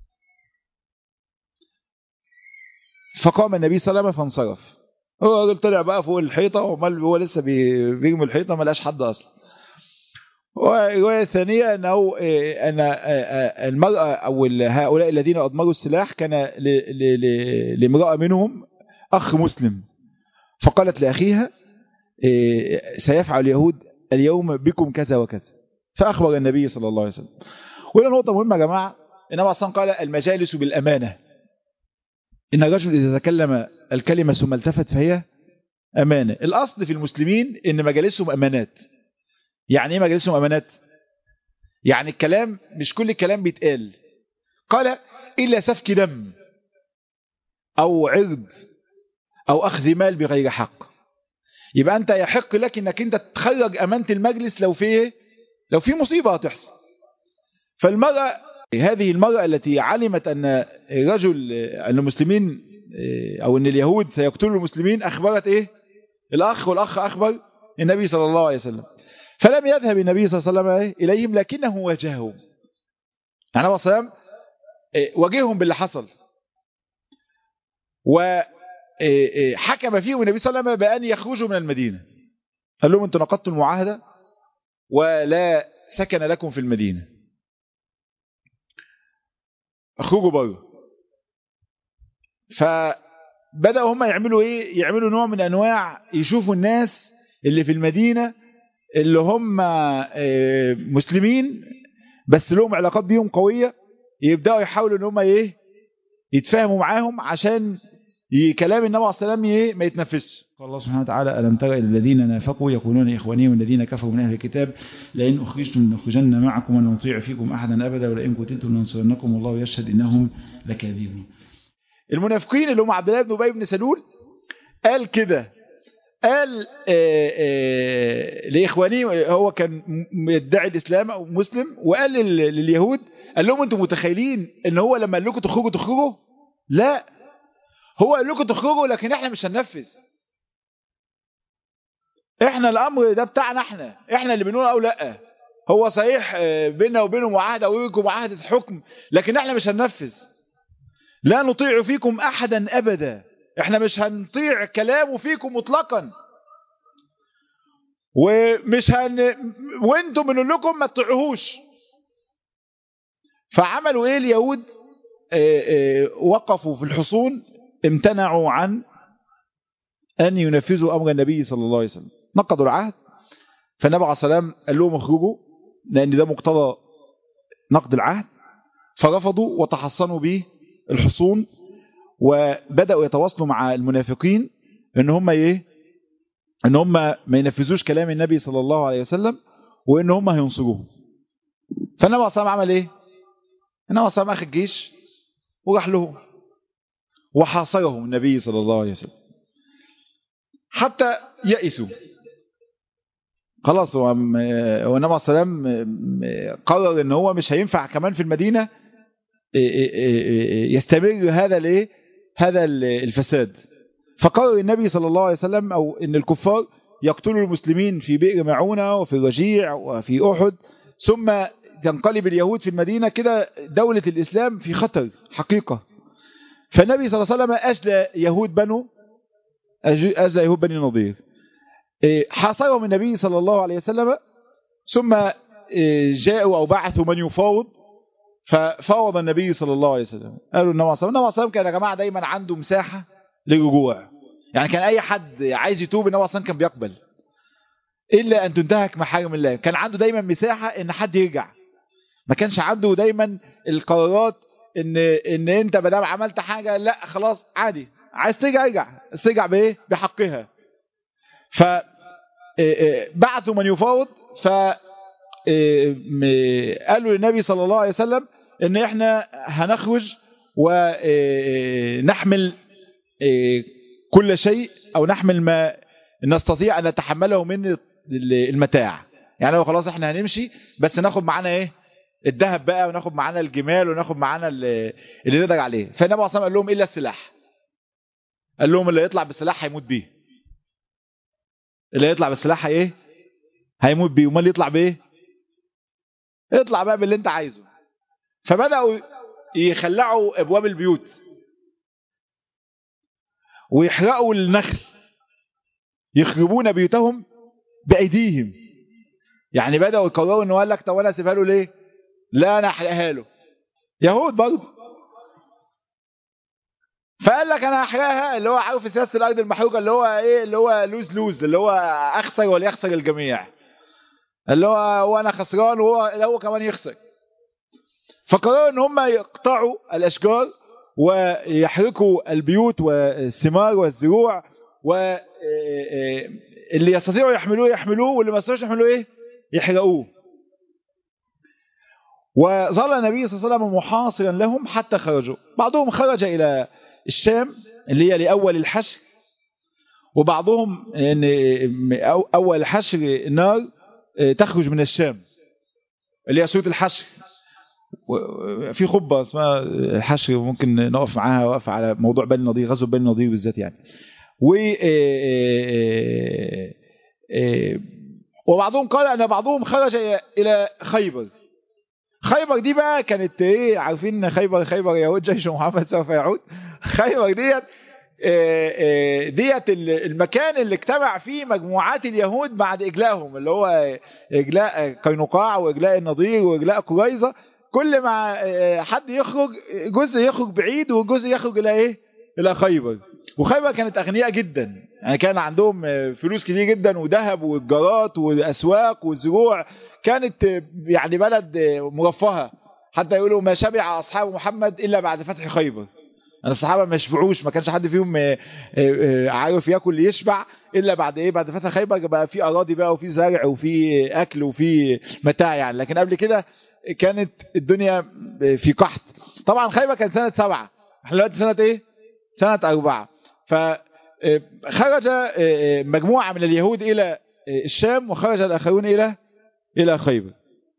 فقام النبي صلى الله عليه وسلم فانصرف هو الراجل طلع بقى فوق الحيطة ومال هو لسه بيرمي الحيطة ما لقاش حد أصلا والرواية الثانية أنه أن المرأة أو هؤلاء الذين أضمروا السلاح كان لامرأة منهم أخ مسلم فقالت لأخيها سيفعل اليهود اليوم بكم كذا وكذا فأخبر النبي صلى الله عليه وسلم وهنا نقطة مهمة يا جماعة النبي عليه الصلاة قال المجالس بالأمانة إن الرجل إذا تكلم الكلمة ثم التفت فهي أمانة الأصل في المسلمين إن مجالسهم أمانات يعني إيه مجالسهم أمانات يعني الكلام مش كل الكلام بيتقال قال إلا سفك دم أو عرض أو أخذ مال بغير حق يبقى أنت يحق لك أنك أنت تخرج أمانة المجلس لو في لو في مصيبة هتحصل فالمرأة هذه المرأة التي علمت أن رجل أن المسلمين أو أن اليهود سيقتلوا المسلمين أخبرت إيه الأخ والأخ أخبر النبي صلى الله عليه وسلم فلم يذهب النبي صلى الله عليه وسلم إليهم لكنه واجههم يعني النبي صلى الله عليه وسلم واجههم باللي حصل وحكم فيهم النبي صلى الله عليه وسلم بأن يخرجوا من المدينة قال لهم انتم نقضتوا المعاهدة ولا سكن لكم في المدينة اخرجوا بره فبدأوا هم يعملوا ايه يعملوا نوع من انواع يشوفوا الناس اللي في المدينة اللي هم مسلمين بس لهم علاقات بيهم قوية يبدأوا يحاولوا ان هم ايه يتفاهموا معاهم عشان كلام النبي عليه الصلاه والسلام ما يتنفسش الله سبحانه وتعالى ألم تر إلى الذين نافقوا يقولون إخوانهم الذين كفروا من أهل الكتاب لئن أخرجتم لنخرجن معكم ولا نطيع فيكم أحدا أبدا ولئن قتلتم لننصرنكم والله يشهد إنهم لكاذبون المنافقين اللي هم عبد الله بن أبي بن سلول قال كده قال آآ آآ لإخوانه هو كان يدعي الإسلام أو مسلم وقال لليهود قال لهم أنتم متخيلين إن هو لما قال لكم تخرجوا تخرجوا لا هو قال لكم تخرجوا لكن احنا مش هننفذ احنا الامر ده بتاعنا احنا احنا اللي بنقول او لا هو صحيح بيننا وبينه معاهده وبينكم معاهده حكم لكن احنا مش هننفذ لا نطيع فيكم احدا ابدا احنا مش هنطيع كلامه فيكم مطلقا ومش هن وانتم بنقول لكم ما تطيعوهوش فعملوا ايه اليهود اه اه وقفوا في الحصون امتنعوا عن أن ينفذوا أمر النبي صلى الله عليه وسلم نقضوا العهد فالنبي عليه الصلاة والسلام قال لهم اخرجوا لأن ده مقتضى نقد العهد فرفضوا وتحصنوا به الحصون وبدأوا يتواصلوا مع المنافقين ان هم ايه ان هم ما ينفذوش كلام النبي صلى الله عليه وسلم وان هم هينصروه فالنبي صلى الله عليه وسلم عمل ايه النبي صلى الله عليه وسلم اخذ الجيش وراح لهم وحاصرهم النبي صلى الله عليه وسلم حتى يئسوا خلاص هو هو النبي صلى الله عليه وسلم قرر ان هو مش هينفع كمان في المدينه يستمر هذا الايه هذا الفساد فقرر النبي صلى الله عليه وسلم او ان الكفار يقتلوا المسلمين في بئر معونه وفي الرجيع وفي احد ثم تنقلب اليهود في المدينه كده دوله الاسلام في خطر حقيقه فالنبي صلى الله عليه وسلم اجلى يهود بنو اجلى يهود بني نضير حاصرهم النبي صلى الله عليه وسلم ثم جاءوا او بعثوا من يفاوض ففاوض النبي صلى الله عليه وسلم قالوا النبي صلى الله عليه وسلم كان يا جماعه دايما عنده مساحه للرجوع يعني كان اي حد عايز يتوب النبي صلى كان بيقبل الا ان تنتهك محارم الله كان عنده دايما مساحه ان حد يرجع ما كانش عنده دايما القرارات ان ان انت ما دام عملت حاجه لا خلاص عادي عايز ترجع ارجع ترجع بايه بحقها ف بعثوا من يفاوض ف قالوا للنبي صلى الله عليه وسلم ان احنا هنخرج ونحمل كل شيء او نحمل ما نستطيع ان نتحمله من المتاع يعني لو خلاص احنا هنمشي بس ناخد معانا ايه الذهب بقى وناخد معانا الجمال وناخد معانا اللي نقدر عليه فالنبي صلى الله عليه وسلم قال لهم الا السلاح قال لهم اللي يطلع بالسلاح هيموت بيه اللي يطلع بالسلاح ايه هيموت بيه امال يطلع بايه اطلع بقى باللي انت عايزه فبداوا يخلعوا ابواب البيوت ويحرقوا النخل يخربون بيوتهم بايديهم يعني بداوا يقرروا انه قال لك طب انا اسيبها له ليه لا انا احرقها له يهود برضه فقال لك انا هحرقها اللي هو عارف سياسه الارض المحروقه اللي هو ايه اللي هو لوز لوز اللي هو اخسر وليخسر الجميع اللي هو وانا خسران وهو هو كمان يخسر فقرروا ان هم يقطعوا الاشجار ويحرقوا البيوت والثمار والزروع واللي يستطيعوا يحملوه يحملوه واللي ما يستطيعوش يحملوه ايه يحرقوه وظل النبي صلى الله عليه وسلم محاصرا لهم حتى خرجوا بعضهم خرج الى الشام اللي هي لاول الحشر وبعضهم ان اول الحشر نار تخرج من الشام اللي هي سوره الحشر في خطبه اسمها الحشر ممكن نقف معاها وقف على موضوع بني النضير غزو بني النضير بالذات يعني و وبعضهم قال ان بعضهم خرج الى خيبر خيبر دي بقى كانت ايه عارفين خيبر خيبر يهود جيش محمد سوف يعود خيبر ديت ديت المكان اللي اجتمع فيه مجموعات اليهود بعد اجلائهم اللي هو اجلاء قينقاع واجلاء النضير واجلاء قريظه كل ما حد يخرج جزء يخرج بعيد وجزء يخرج الى ايه الى خيبر وخيبر كانت اغنياء جدا يعني كان عندهم فلوس كتير جدا وذهب والجارات والاسواق والزروع كانت يعني بلد مرفهه حتى يقولوا ما شبع اصحاب محمد الا بعد فتح خيبر يعني الصحابه ما شبعوش ما كانش حد فيهم عارف ياكل يشبع الا بعد ايه بعد فتح خيبر بقى في اراضي بقى وفي زرع وفي اكل وفي متاع يعني لكن قبل كده كانت الدنيا في قحط طبعا خيبر كانت سنه سبعه احنا دلوقتي سنه ايه سنه اربعه فخرج مجموعه من اليهود الى الشام وخرج الاخرون الى الى خيبر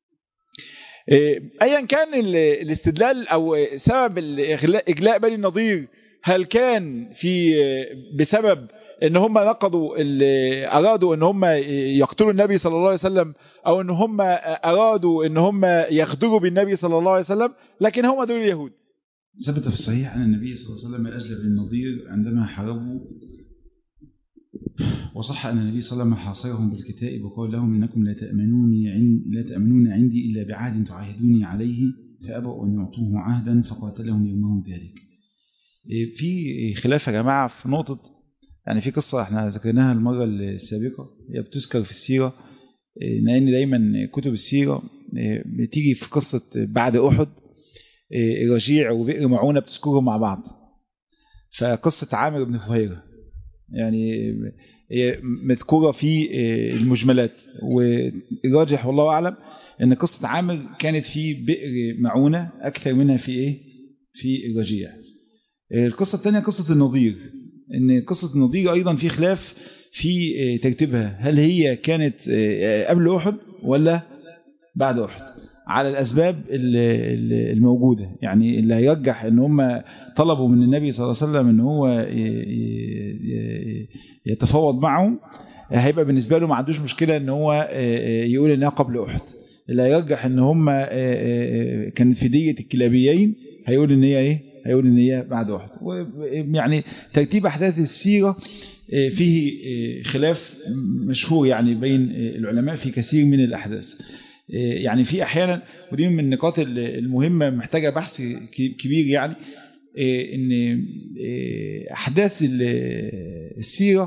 ايا كان الاستدلال او سبب اجلاء بني النضير هل كان في بسبب ان هم نقضوا ارادوا ان هم يقتلوا النبي صلى الله عليه وسلم او ان هم ارادوا ان هم يخدروا بالنبي صلى الله عليه وسلم لكن هم دول اليهود ثبت في الصحيح ان النبي صلى الله عليه وسلم اجلب النضير عندما حاربوا وصح أن النبي صلى الله عليه وسلم حاصرهم بالكتائب وقال لهم إنكم لا تأمنوني عند لا تأمنون عندي إلا بعهد تعاهدوني عليه فأبوا أن يعطوه عهدا فقاتلهم يومهم ذلك. في خلاف يا جماعة في نقطة يعني في قصة احنا ذكرناها المرة السابقة هي بتذكر في السيرة لأن دايما كتب السيرة بتيجي في قصة بعد أحد رجيع وبئر معونة بتذكرهم مع بعض فقصة عامر بن فهيرة يعني مذكورة في المجملات والراجح والله أعلم أن قصة عامر كانت في بئر معونة أكثر منها في إيه؟ في الرجيع القصة الثانية قصة النظير أن قصة النظير أيضا في خلاف في ترتيبها هل هي كانت قبل أحد ولا بعد أحد على الأسباب الموجودة يعني اللي هيرجح أن هم طلبوا من النبي صلى الله عليه وسلم أن هو يتفاوض معهم هيبقى بالنسبة له ما عندوش مشكلة أن هو يقول أنها قبل أحد اللي هيرجح أن هم كانت في دية الكلابيين هيقول أن هي إيه هيقول أن هي بعد أحد يعني ترتيب أحداث السيرة فيه خلاف مشهور يعني بين العلماء في كثير من الأحداث يعني في أحيانا ودي من النقاط المهمة محتاجة بحث كبير يعني ان أحداث السيرة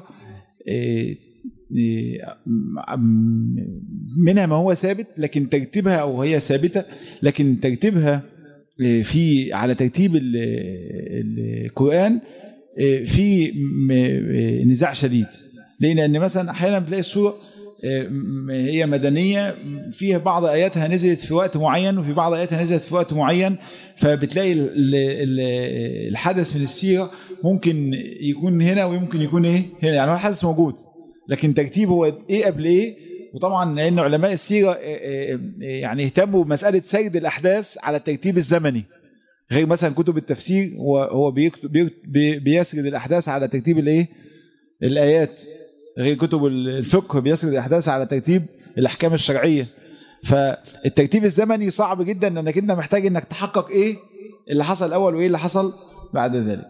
منها ما هو ثابت لكن ترتيبها أو هي ثابتة لكن ترتيبها في على ترتيب القرآن في نزاع شديد لأن مثلا أحيانا بتلاقي السورة هي مدنية فيها بعض آياتها نزلت في وقت معين وفي بعض آياتها نزلت في وقت معين فبتلاقي الحدث من السيرة ممكن يكون هنا ويمكن يكون ايه هنا يعني هو الحدث موجود لكن ترتيبه هو ايه قبل ايه وطبعا لأن علماء السيرة يعني اهتموا بمسألة سرد الأحداث على الترتيب الزمني غير مثلا كتب التفسير هو بيسرد الأحداث على ترتيب الايه الآيات غير كتب الفقه بيسرد الأحداث على ترتيب الأحكام الشرعية فالترتيب الزمني صعب جدا انك انت محتاج انك تحقق ايه اللي حصل الاول وايه اللي حصل بعد ذلك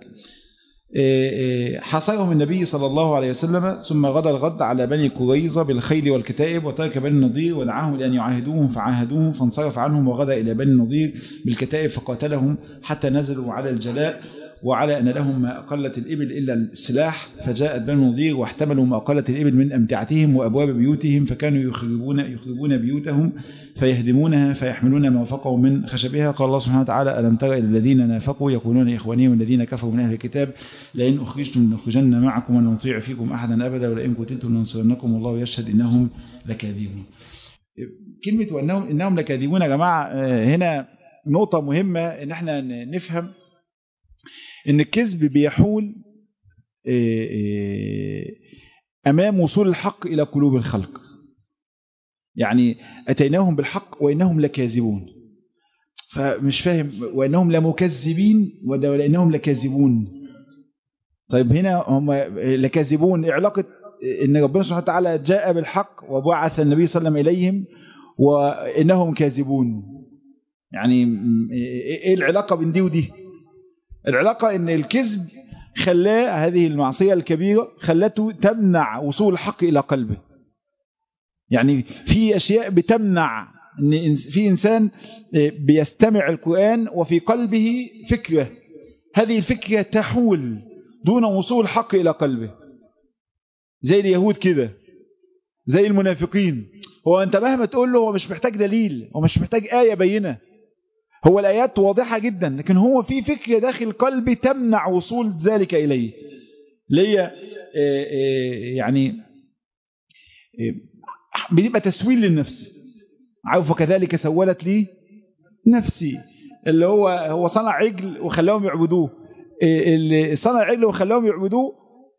حصرهم النبي صلى الله عليه وسلم ثم غدا الغد على بني قريظة بالخيل والكتائب وترك بني النضير ودعاهم لأن يعاهدوهم فعاهدوهم فانصرف عنهم وغدا إلى بني النضير بالكتائب فقاتلهم حتى نزلوا على الجلاء وعلى أن لهم ما أقلت الإبل إلا السلاح فجاءت بنو النضير واحتملوا ما أقلت الإبل من أمتعتهم وأبواب بيوتهم فكانوا يخربون, يخربون بيوتهم فيهدمونها فيحملون ما وفقوا من خشبها قال الله سبحانه وتعالى ألم تر إلى الذين نافقوا يقولون إخوانهم الذين كفروا من أهل الكتاب لئن أخرجتم لنخرجن معكم ونطيع فيكم أحدا أبدا ولئن قتلتم لننصرنكم والله يشهد إنهم لكاذبون كلمة وأنهم إنهم لكاذبون يا جماعة هنا نقطة مهمة إن احنا نفهم ان الكذب بيحول امام وصول الحق الى قلوب الخلق يعني اتيناهم بالحق وانهم لكاذبون فمش فاهم وانهم لمكذبين ولانهم لكاذبون طيب هنا هم لكاذبون علاقه ان ربنا سبحانه وتعالى جاء بالحق وبعث النبي صلى الله عليه وسلم اليهم وانهم كاذبون يعني ايه العلاقه بين دي ودي العلاقة ان الكذب خلاه هذه المعصية الكبيرة خلته تمنع وصول الحق إلى قلبه يعني في أشياء بتمنع ان في إنسان بيستمع القرآن وفي قلبه فكرة هذه الفكرة تحول دون وصول الحق إلى قلبه زي اليهود كده زي المنافقين هو أنت مهما تقول له هو مش محتاج دليل هو مش محتاج آية بينة هو الآيات واضحة جدا لكن هو في فكرة داخل قلبي تمنع وصول ذلك إليه ليه يعني بيبقى تسويل للنفس عارف وكذلك سولت لي نفسي اللي هو هو صنع عجل وخلاهم يعبدوه اللي صنع عجل وخلاهم يعبدوه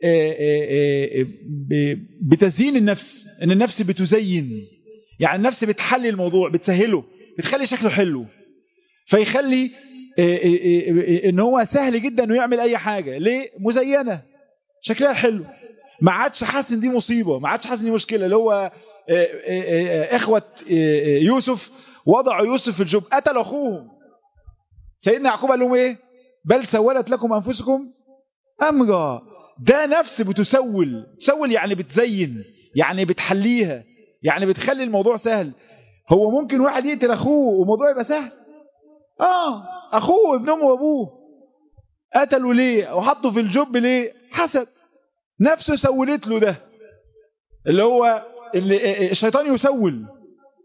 بتزيين النفس ان النفس بتزين يعني النفس بتحلي الموضوع بتسهله بتخلي شكله حلو فيخلي ان هو سهل جدا انه يعمل اي حاجة ليه مزينة شكلها حلو ما عادش حاسس ان دي مصيبة ما عادش حاسس ان دي مشكلة اللي هو اخوة يوسف وضعوا يوسف في الجب قتلوا اخوهم سيدنا يعقوب قال لهم ايه بل سولت لكم انفسكم امرا ده نفس بتسول تسول يعني بتزين يعني بتحليها يعني بتخلي الموضوع سهل هو ممكن واحد يقتل اخوه والموضوع يبقى سهل اه اخوه وابن امه وابوه قتلوا ليه وحطوا في الجب ليه حسد نفسه سولت له ده اللي هو اللي الشيطان يسول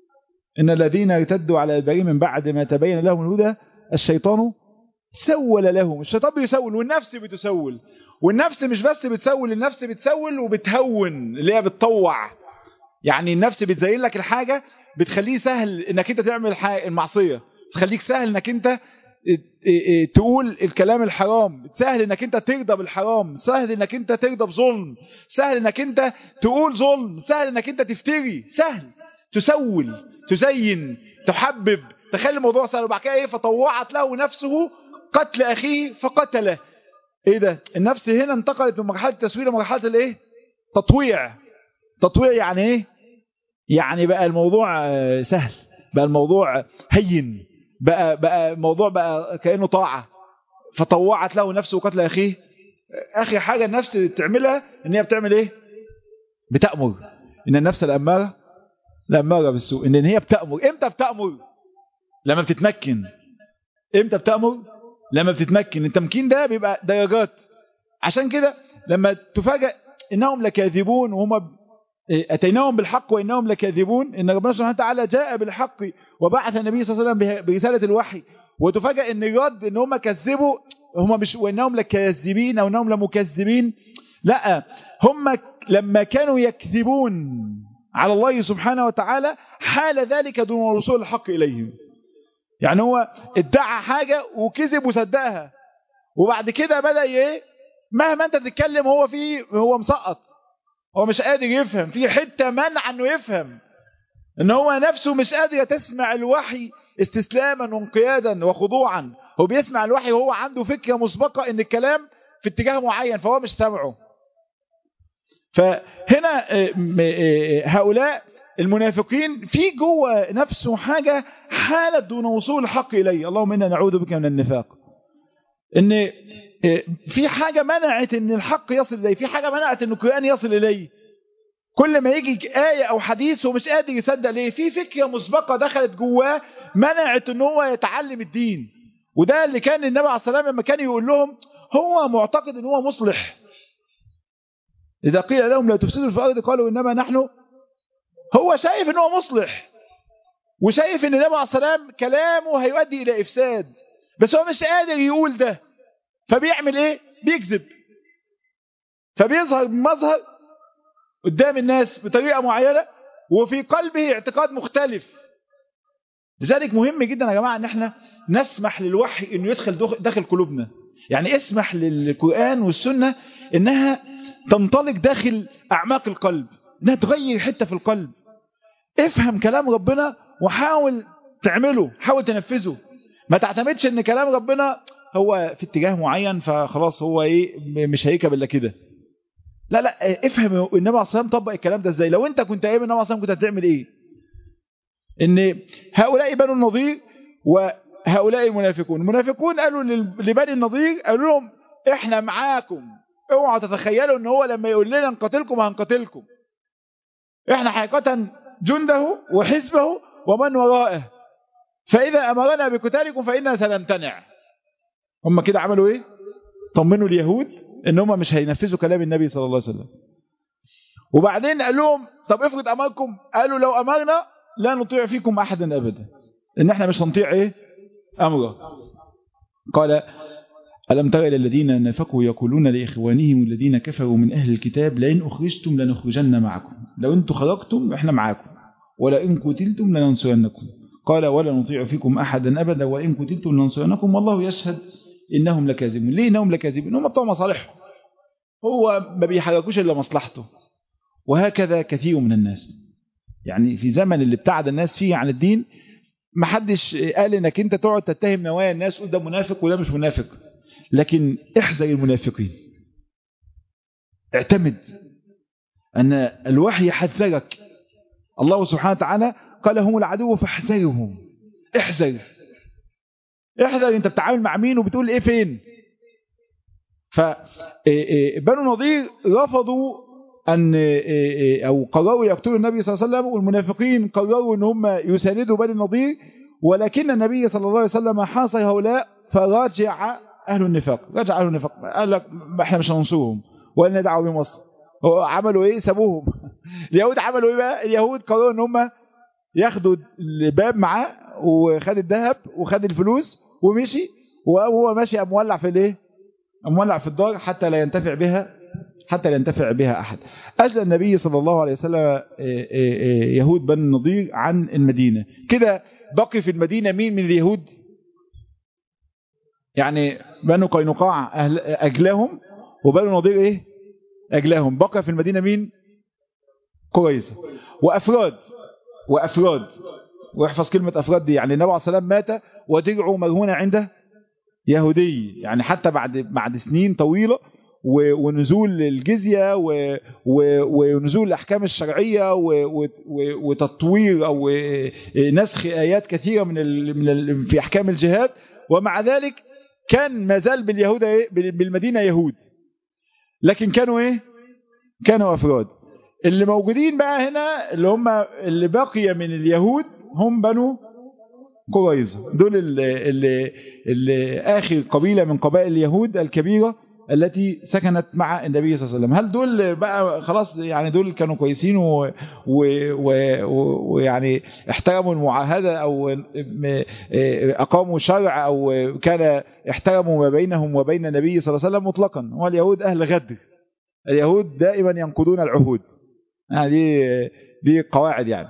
إن الذين ارتدوا على البريء من بعد ما تبين لهم الهدى الشيطان سول لهم الشيطان بيسول والنفس بتسول والنفس مش بس بتسول النفس بتسول وبتهون اللي هي بتطوع يعني النفس بتزين لك الحاجة بتخليه سهل انك انت تعمل المعصية تخليك سهل انك انت تقول الكلام الحرام سهل انك انت ترضى بالحرام سهل انك انت ترضى بظلم سهل انك انت تقول ظلم سهل انك انت تفتري سهل تسول تزين تحبب تخلي الموضوع سهل وبعد كده ايه فطوعت له نفسه قتل اخيه فقتله ايه ده النفس هنا انتقلت من مرحله التسويل لمرحله الايه تطويع تطويع يعني ايه يعني بقى الموضوع سهل بقى الموضوع هين بقى بقى الموضوع بقى كانه طاعه فطوعت له نفسه قتل اخيه اخر حاجه النفس تعملها ان هي بتعمل ايه بتامر ان النفس الاماره الاماره بالسوء ان هي بتامر امتى بتامر لما بتتمكن امتى بتامر لما بتتمكن التمكين ده بيبقى درجات عشان كده لما تفاجئ انهم لكاذبون وهم اتيناهم بالحق وانهم لكاذبون ان ربنا سبحانه وتعالى جاء بالحق وبعث النبي صلى الله عليه وسلم برساله الوحي وتفاجئ ان الرد ان هم كذبوا هم مش وانهم لكاذبين او انهم لمكذبين لا هم لما كانوا يكذبون على الله سبحانه وتعالى حال ذلك دون وصول الحق اليهم يعني هو ادعى حاجة وكذب وصدقها وبعد كده بدأ ايه مهما انت تتكلم هو فيه هو مسقط هو مش قادر يفهم في حتة منع انه يفهم ان هو نفسه مش قادر تسمع الوحي استسلاما وانقيادا وخضوعا هو بيسمع الوحي وهو عنده فكرة مسبقة ان الكلام في اتجاه معين فهو مش سامعه فهنا هؤلاء المنافقين في جوه نفسه حاجة حالة دون وصول الحق إليه اللهم إنا نعوذ بك من النفاق إن في حاجة منعت إن الحق يصل إليه في حاجة منعت إن القرآن يصل إليه كل ما يجي آية أو حديث هو مش قادر يصدق ليه في فكرة مسبقة دخلت جواه منعت إن هو يتعلم الدين وده اللي كان النبي عليه الصلاة والسلام لما كان يقول لهم هو معتقد إن هو مصلح إذا قيل لهم لا تفسدوا في الأرض قالوا إنما نحن هو شايف ان هو مصلح وشايف ان النبي عليه السلام كلامه هيؤدي الى افساد بس هو مش قادر يقول ده فبيعمل ايه بيكذب فبيظهر بمظهر قدام الناس بطريقة معينة وفي قلبه اعتقاد مختلف لذلك مهم جدا يا جماعة ان احنا نسمح للوحي انه يدخل داخل قلوبنا يعني اسمح للقرآن والسنة انها تنطلق داخل اعماق القلب انها تغير حتة في القلب افهم كلام ربنا وحاول تعمله حاول تنفذه ما تعتمدش ان كلام ربنا هو في اتجاه معين فخلاص هو ايه مش هيكب الا كده لا لا افهم النبي عليه الصلاه والسلام طبق الكلام ده ازاي لو انت كنت ايام النبي عليه الصلاه والسلام كنت هتعمل ايه ان هؤلاء بنو النضير وهؤلاء المنافقون المنافقون قالوا لبني النضير قالوا لهم احنا معاكم اوعوا تتخيلوا ان هو لما يقول لنا نقاتلكم هنقاتلكم احنا حقيقة جنده وحزبه ومن وراءه فإذا أمرنا بقتالكم فإنا سنمتنع هم كده عملوا ايه طمنوا اليهود ان هم مش هينفذوا كلام النبي صلى الله عليه وسلم وبعدين قال لهم طب افرض امركم قالوا لو امرنا لا نطيع فيكم احدا ابدا ان احنا مش هنطيع ايه امره قال ألم تر إلى الذين نفقوا يقولون لإخوانهم الذين كفروا من أهل الكتاب لئن أخرجتم لنخرجن معكم لو أنتم خرجتم إحنا معاكم ولئن قتلتم لننصرنكم قال ولا نطيع فيكم أحدا أبدا وإن قتلتم لننصرنكم والله يشهد إنهم لكاذبون ليه إنهم لكاذبون هم بتوع مصالحهم هو ما بيحركوش إلا مصلحته وهكذا كثير من الناس يعني في زمن اللي ابتعد الناس فيه عن الدين ما حدش قال انك انت تقعد تتهم نوايا الناس تقول ده منافق وده مش منافق لكن احذر المنافقين اعتمد أن الوحي حذرك الله سبحانه وتعالى قال هم العدو فاحذرهم احذر احذر انت بتتعامل مع مين وبتقول ايه فين فبنو نضير رفضوا أن أو قرروا يقتلوا النبي صلى الله عليه وسلم والمنافقين قرروا أن هم يساندوا بني النضير ولكن النبي صلى الله عليه وسلم حاصر هؤلاء فراجع أهل النفاق رجع أهل النفاق قال لك احنا مش هننصرهم ولا ندعوا بمصر عملوا ايه سابوهم اليهود عملوا ايه بقى اليهود قرروا ان هم ياخدوا الباب معاه وخد الذهب وخد الفلوس ومشي وهو ماشي قام مولع في الايه مولع في الدار حتى لا ينتفع بها حتى لا ينتفع بها احد اجل النبي صلى الله عليه وسلم يهود بني النضير عن المدينه كده بقي في المدينه مين من اليهود يعني بنو قينقاع أهل اجلاهم وبنو النضير ايه اجلاهم بقى في المدينه مين قريظه وافراد وافراد واحفظ كلمه افراد دي يعني النبي عليه الصلاه والسلام مات ودرعه مرهونه عنده يهودي يعني حتى بعد بعد سنين طويله ونزول الجزيه ونزول الاحكام الشرعيه وتطوير او نسخ ايات كثيره من من في احكام الجهاد ومع ذلك كان ما زال باليهود بالمدينه يهود لكن كانوا ايه كانوا افراد اللي موجودين بقى هنا اللي هم اللي بقي من اليهود هم بنو قريظه دول اللي, اللي, اللي اخر قبيله من قبائل اليهود الكبيره التي سكنت مع النبي صلى الله عليه وسلم هل دول بقى خلاص يعني دول كانوا كويسين ويعني احترموا المعاهدة أو أقاموا شرع أو كان احترموا ما بينهم وبين النبي صلى الله عليه وسلم مطلقا واليهود أهل غدر اليهود دائما ينقضون العهود يعني دي دي قواعد يعني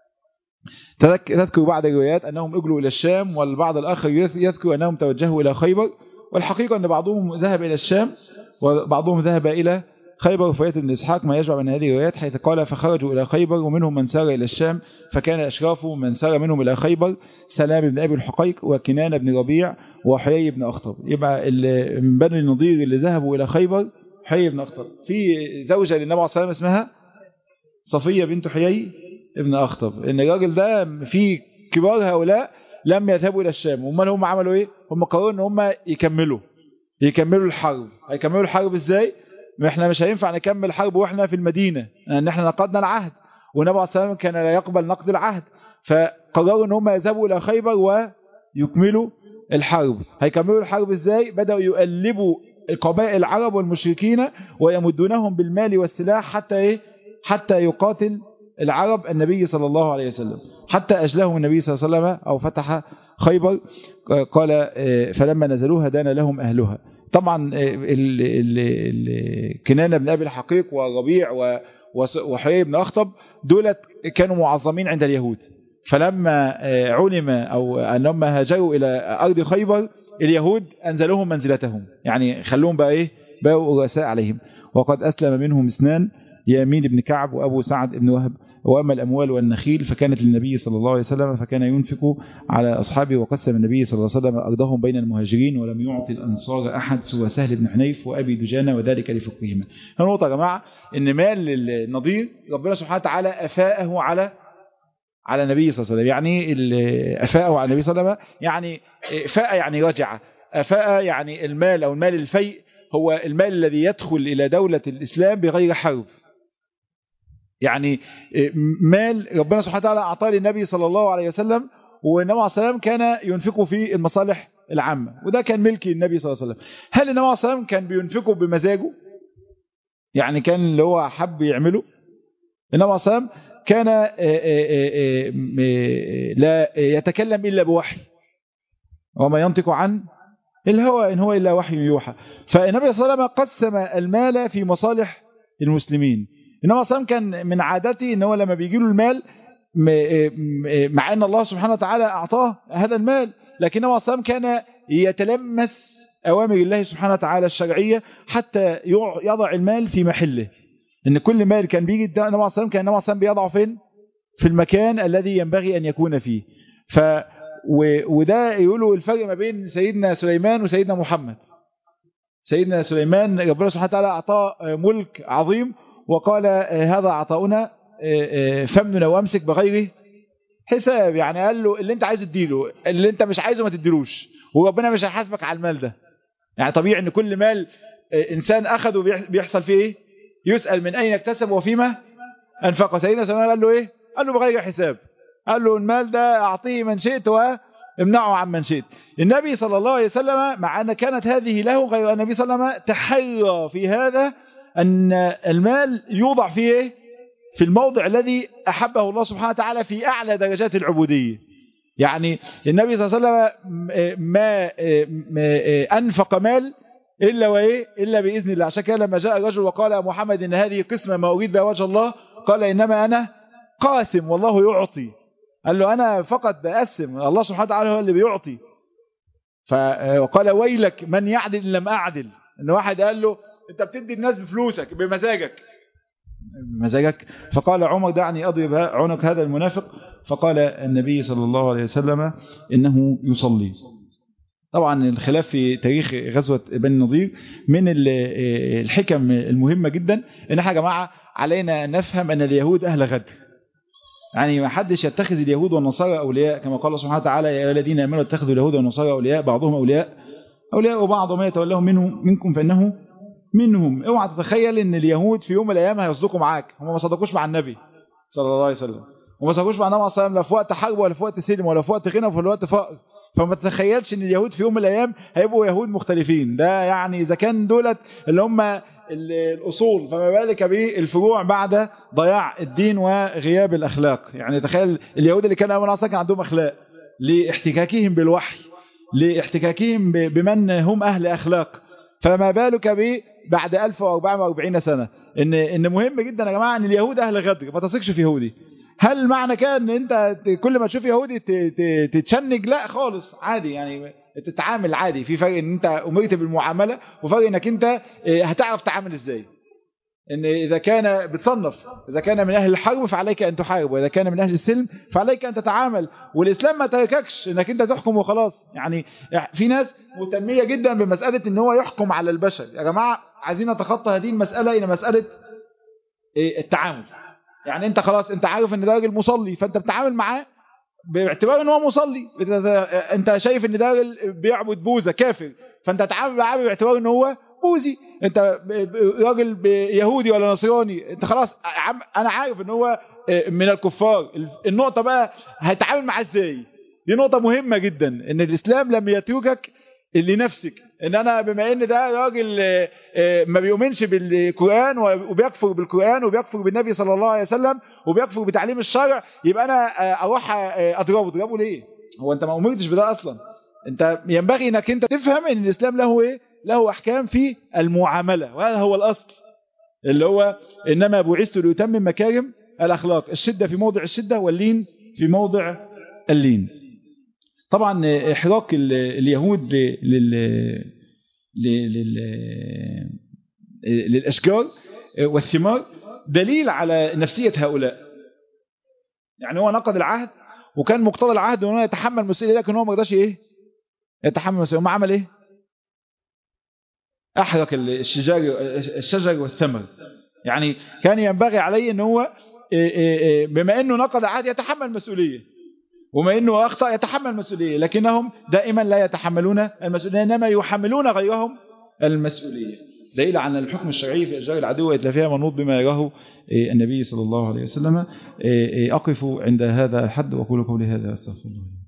تذكر بعض الروايات أنهم اجلوا إلى الشام والبعض الآخر يذكر أنهم توجهوا إلى خيبر والحقيقة أن بعضهم ذهب إلى الشام وبعضهم ذهب إلى خيبر وفيات بن إسحاق ما يشبع من هذه الروايات حيث قال فخرجوا إلى خيبر ومنهم من سار إلى الشام فكان أشراف من سار منهم إلى خيبر سلام بن أبي الحقيق وكنان بن ربيع وحيي بن أخطب يبقى من بني النضير اللي ذهبوا إلى خيبر حيي بن أخطب في زوجة للنبي عليه الصلاة والسلام اسمها صفية بنت حيي ابن أخطب إن الراجل ده في كبار هؤلاء لم يذهبوا إلى الشام هم هم عملوا إيه هم قرروا إن هم يكملوا يكملوا الحرب هيكملوا الحرب إزاي ما احنا مش هينفع نكمل الحرب واحنا في المدينة لأن احنا نقضنا العهد والنبي عليه الصلاة والسلام كان لا يقبل نقض العهد فقرروا ان هم يذهبوا إلى خيبر ويكملوا الحرب هيكملوا الحرب ازاي بدأوا يقلبوا قبائل العرب والمشركين ويمدونهم بالمال والسلاح حتى ايه حتى يقاتل العرب النبي صلى الله عليه وسلم حتى أجلهم النبي صلى الله عليه وسلم أو فتح خيبر قال فلما نزلوها دان لهم أهلها طبعا كنانة بن أبي الحقيق وربيع وحيي بن أخطب دولت كانوا معظمين عند اليهود فلما علم أو أنهم هاجروا إلى أرض خيبر اليهود أنزلوهم منزلتهم يعني خلوهم بقى إيه بقوا رؤساء عليهم وقد أسلم منهم اثنان يمين بن كعب وأبو سعد بن وهب وأما الأموال والنخيل فكانت للنبي صلى الله عليه وسلم فكان ينفق على أصحابه وقسم النبي صلى الله عليه وسلم أرضهم بين المهاجرين ولم يعطي الأنصار أحد سوى سهل بن حنيف وأبي دجانة وذلك لفقههما هنقطة يا جماعة إن مال النضير ربنا سبحانه وتعالى أفاءه على على النبي صلى الله عليه وسلم يعني أفاءه على النبي صلى الله عليه وسلم يعني فاء يعني رجع أفاء يعني المال أو المال الفيء هو المال الذي يدخل إلى دولة الإسلام بغير حرب يعني مال ربنا سبحانه وتعالى أعطاه للنبي صلى الله عليه وسلم والنبي عليه السلام كان ينفقه في المصالح العامة وده كان ملك النبي صلى الله عليه وسلم هل النبي عليه السلام كان بينفقه بمزاجه يعني كان اللي هو حب يعمله النبي عليه السلام كان لا يتكلم إلا بوحي وما ينطق عن الهوى إن هو إلا وحي يوحى فالنبي صلى الله عليه وسلم قسم المال في مصالح المسلمين النبي صلى الله عليه وسلم كان من عادته ان هو لما بيجي له المال مع ان الله سبحانه وتعالى اعطاه هذا المال لكن النبي صلى الله عليه وسلم كان يتلمس اوامر الله سبحانه وتعالى الشرعيه حتى يضع المال في محله ان كل مال كان بيجي النبي صلى الله عليه وسلم كان النبي صلى الله عليه وسلم بيضعه فين في المكان الذي ينبغي ان يكون فيه ف وده يقولوا الفرق ما بين سيدنا سليمان وسيدنا محمد سيدنا سليمان ربنا سبحانه وتعالى اعطاه ملك عظيم وقال هذا عطاؤنا فمننا وامسك بغير حساب يعني قال له اللي انت عايز تديله اللي انت مش عايزه ما تديلوش وربنا مش هيحاسبك على المال ده يعني طبيعي ان كل مال انسان اخذه بيحصل فيه ايه يسأل من اين اكتسب وفيما انفقه سيدنا سليمان قال له ايه قال له بغير حساب قال له المال ده اعطيه من شئت وامنعه عن من شئت النبي صلى الله عليه وسلم مع ان كانت هذه له غير النبي صلى الله عليه وسلم تحرى في هذا أن المال يوضع فيه إيه؟ في الموضع الذي أحبه الله سبحانه وتعالى في أعلى درجات العبودية يعني النبي صلى الله عليه وسلم ما أنفق مال إلا وإيه إلا بإذن الله عشان كده لما جاء الرجل وقال يا محمد إن هذه قسمة ما أريد بها وجه الله قال إنما أنا قاسم والله يعطي قال له أنا فقط بقسم الله سبحانه وتعالى هو اللي بيعطي فقال ويلك من يعدل إن لم أعدل إن واحد قال له أنت بتدي الناس بفلوسك بمزاجك مزاجك فقال عمر دعني أضرب عنق هذا المنافق فقال النبي صلى الله عليه وسلم إنه يصلي طبعا الخلاف في تاريخ غزوة بني النضير من الحكم المهمة جدا ان احنا يا جماعة علينا نفهم ان اليهود اهل غدر يعني ما حدش يتخذ اليهود والنصارى اولياء كما قال الله سبحانه وتعالى يا ايها الذين امنوا اتخذوا اليهود والنصارى اولياء بعضهم اولياء اولياء وبعض وما يتولهم منه منكم فانه منهم اوعى تتخيل ان اليهود في يوم من الايام هيصدقوا معاك هم ما صدقوش مع النبي صلى الله عليه وسلم وما صدقوش مع النبي صلى الله عليه وسلم لا في وقت حرب ولا في وقت سلم ولا في وقت غنى ولا في وقت فقر فما تتخيلش ان اليهود في يوم من الايام هيبقوا يهود مختلفين ده يعني اذا كان دولت اللي هم الاصول فما بالك بالفروع بعد ضياع الدين وغياب الاخلاق يعني تخيل اليهود اللي كانوا اول كان عندهم اخلاق لاحتكاكهم بالوحي لاحتكاكهم بمن هم اهل اخلاق فما بالك ب بعد 1440 سنه ان ان مهم جدا يا جماعه ان اليهود اهل غدر ما تثقش في يهودي هل معنى كده ان انت كل ما تشوف يهودي تتشنج لا خالص عادي يعني تتعامل عادي في فرق ان انت امرت بالمعامله وفرق انك انت هتعرف تعامل ازاي ان اذا كان بتصنف اذا كان من اهل الحرب فعليك ان تحارب واذا كان من اهل السلم فعليك ان تتعامل والاسلام ما ترككش انك انت تحكم وخلاص يعني في ناس مهتميه جدا بمساله ان هو يحكم على البشر يا جماعه عايزين نتخطى هذه المساله الى مساله التعامل يعني انت خلاص انت عارف ان ده راجل مصلي فانت بتتعامل معاه باعتبار ان هو مصلي انت شايف ان ده راجل بيعبد بوذا كافر فانت تتعامل معاه باعتبار ان هو بوذي انت راجل يهودي ولا نصراني انت خلاص انا عارف ان هو من الكفار النقطة بقى هتعامل معاه ازاي دي نقطة مهمة جدا ان الاسلام لم يتركك لنفسك ان انا بما ان ده راجل ما بيؤمنش بالقرآن وبيكفر بالقرآن وبيكفر بالنبي صلى الله عليه وسلم وبيكفر بتعليم الشرع يبقى انا اروح اضربه اضربه ليه هو انت ما امرتش بده اصلا انت ينبغي انك انت تفهم ان الاسلام له ايه له احكام في المعاملة وهذا هو الاصل اللي هو انما بعثت ليتمم مكارم الاخلاق الشدة في موضع الشدة واللين في موضع اللين طبعا احراق اليهود لل لل للاشجار والثمار دليل على نفسية هؤلاء يعني هو نقض العهد وكان مقتضى العهد انه يتحمل مسؤوليه لكن هو ما رضاش ايه يتحمل مسؤوليه ما عمل ايه احرق الشجر الشجر والثمر يعني كان ينبغي عليه ان هو بما انه نقض العهد يتحمل مسؤوليه وما انه اخطا يتحمل مسؤوليه لكنهم دائما لا يتحملون المسؤوليه انما يحملون غيرهم المسؤوليه دليل عن الحكم الشرعي في اشجار العدو اتلافها منوط بما يراه النبي صلى الله عليه وسلم اقف عند هذا الحد واقول قولي هذا استغفر الله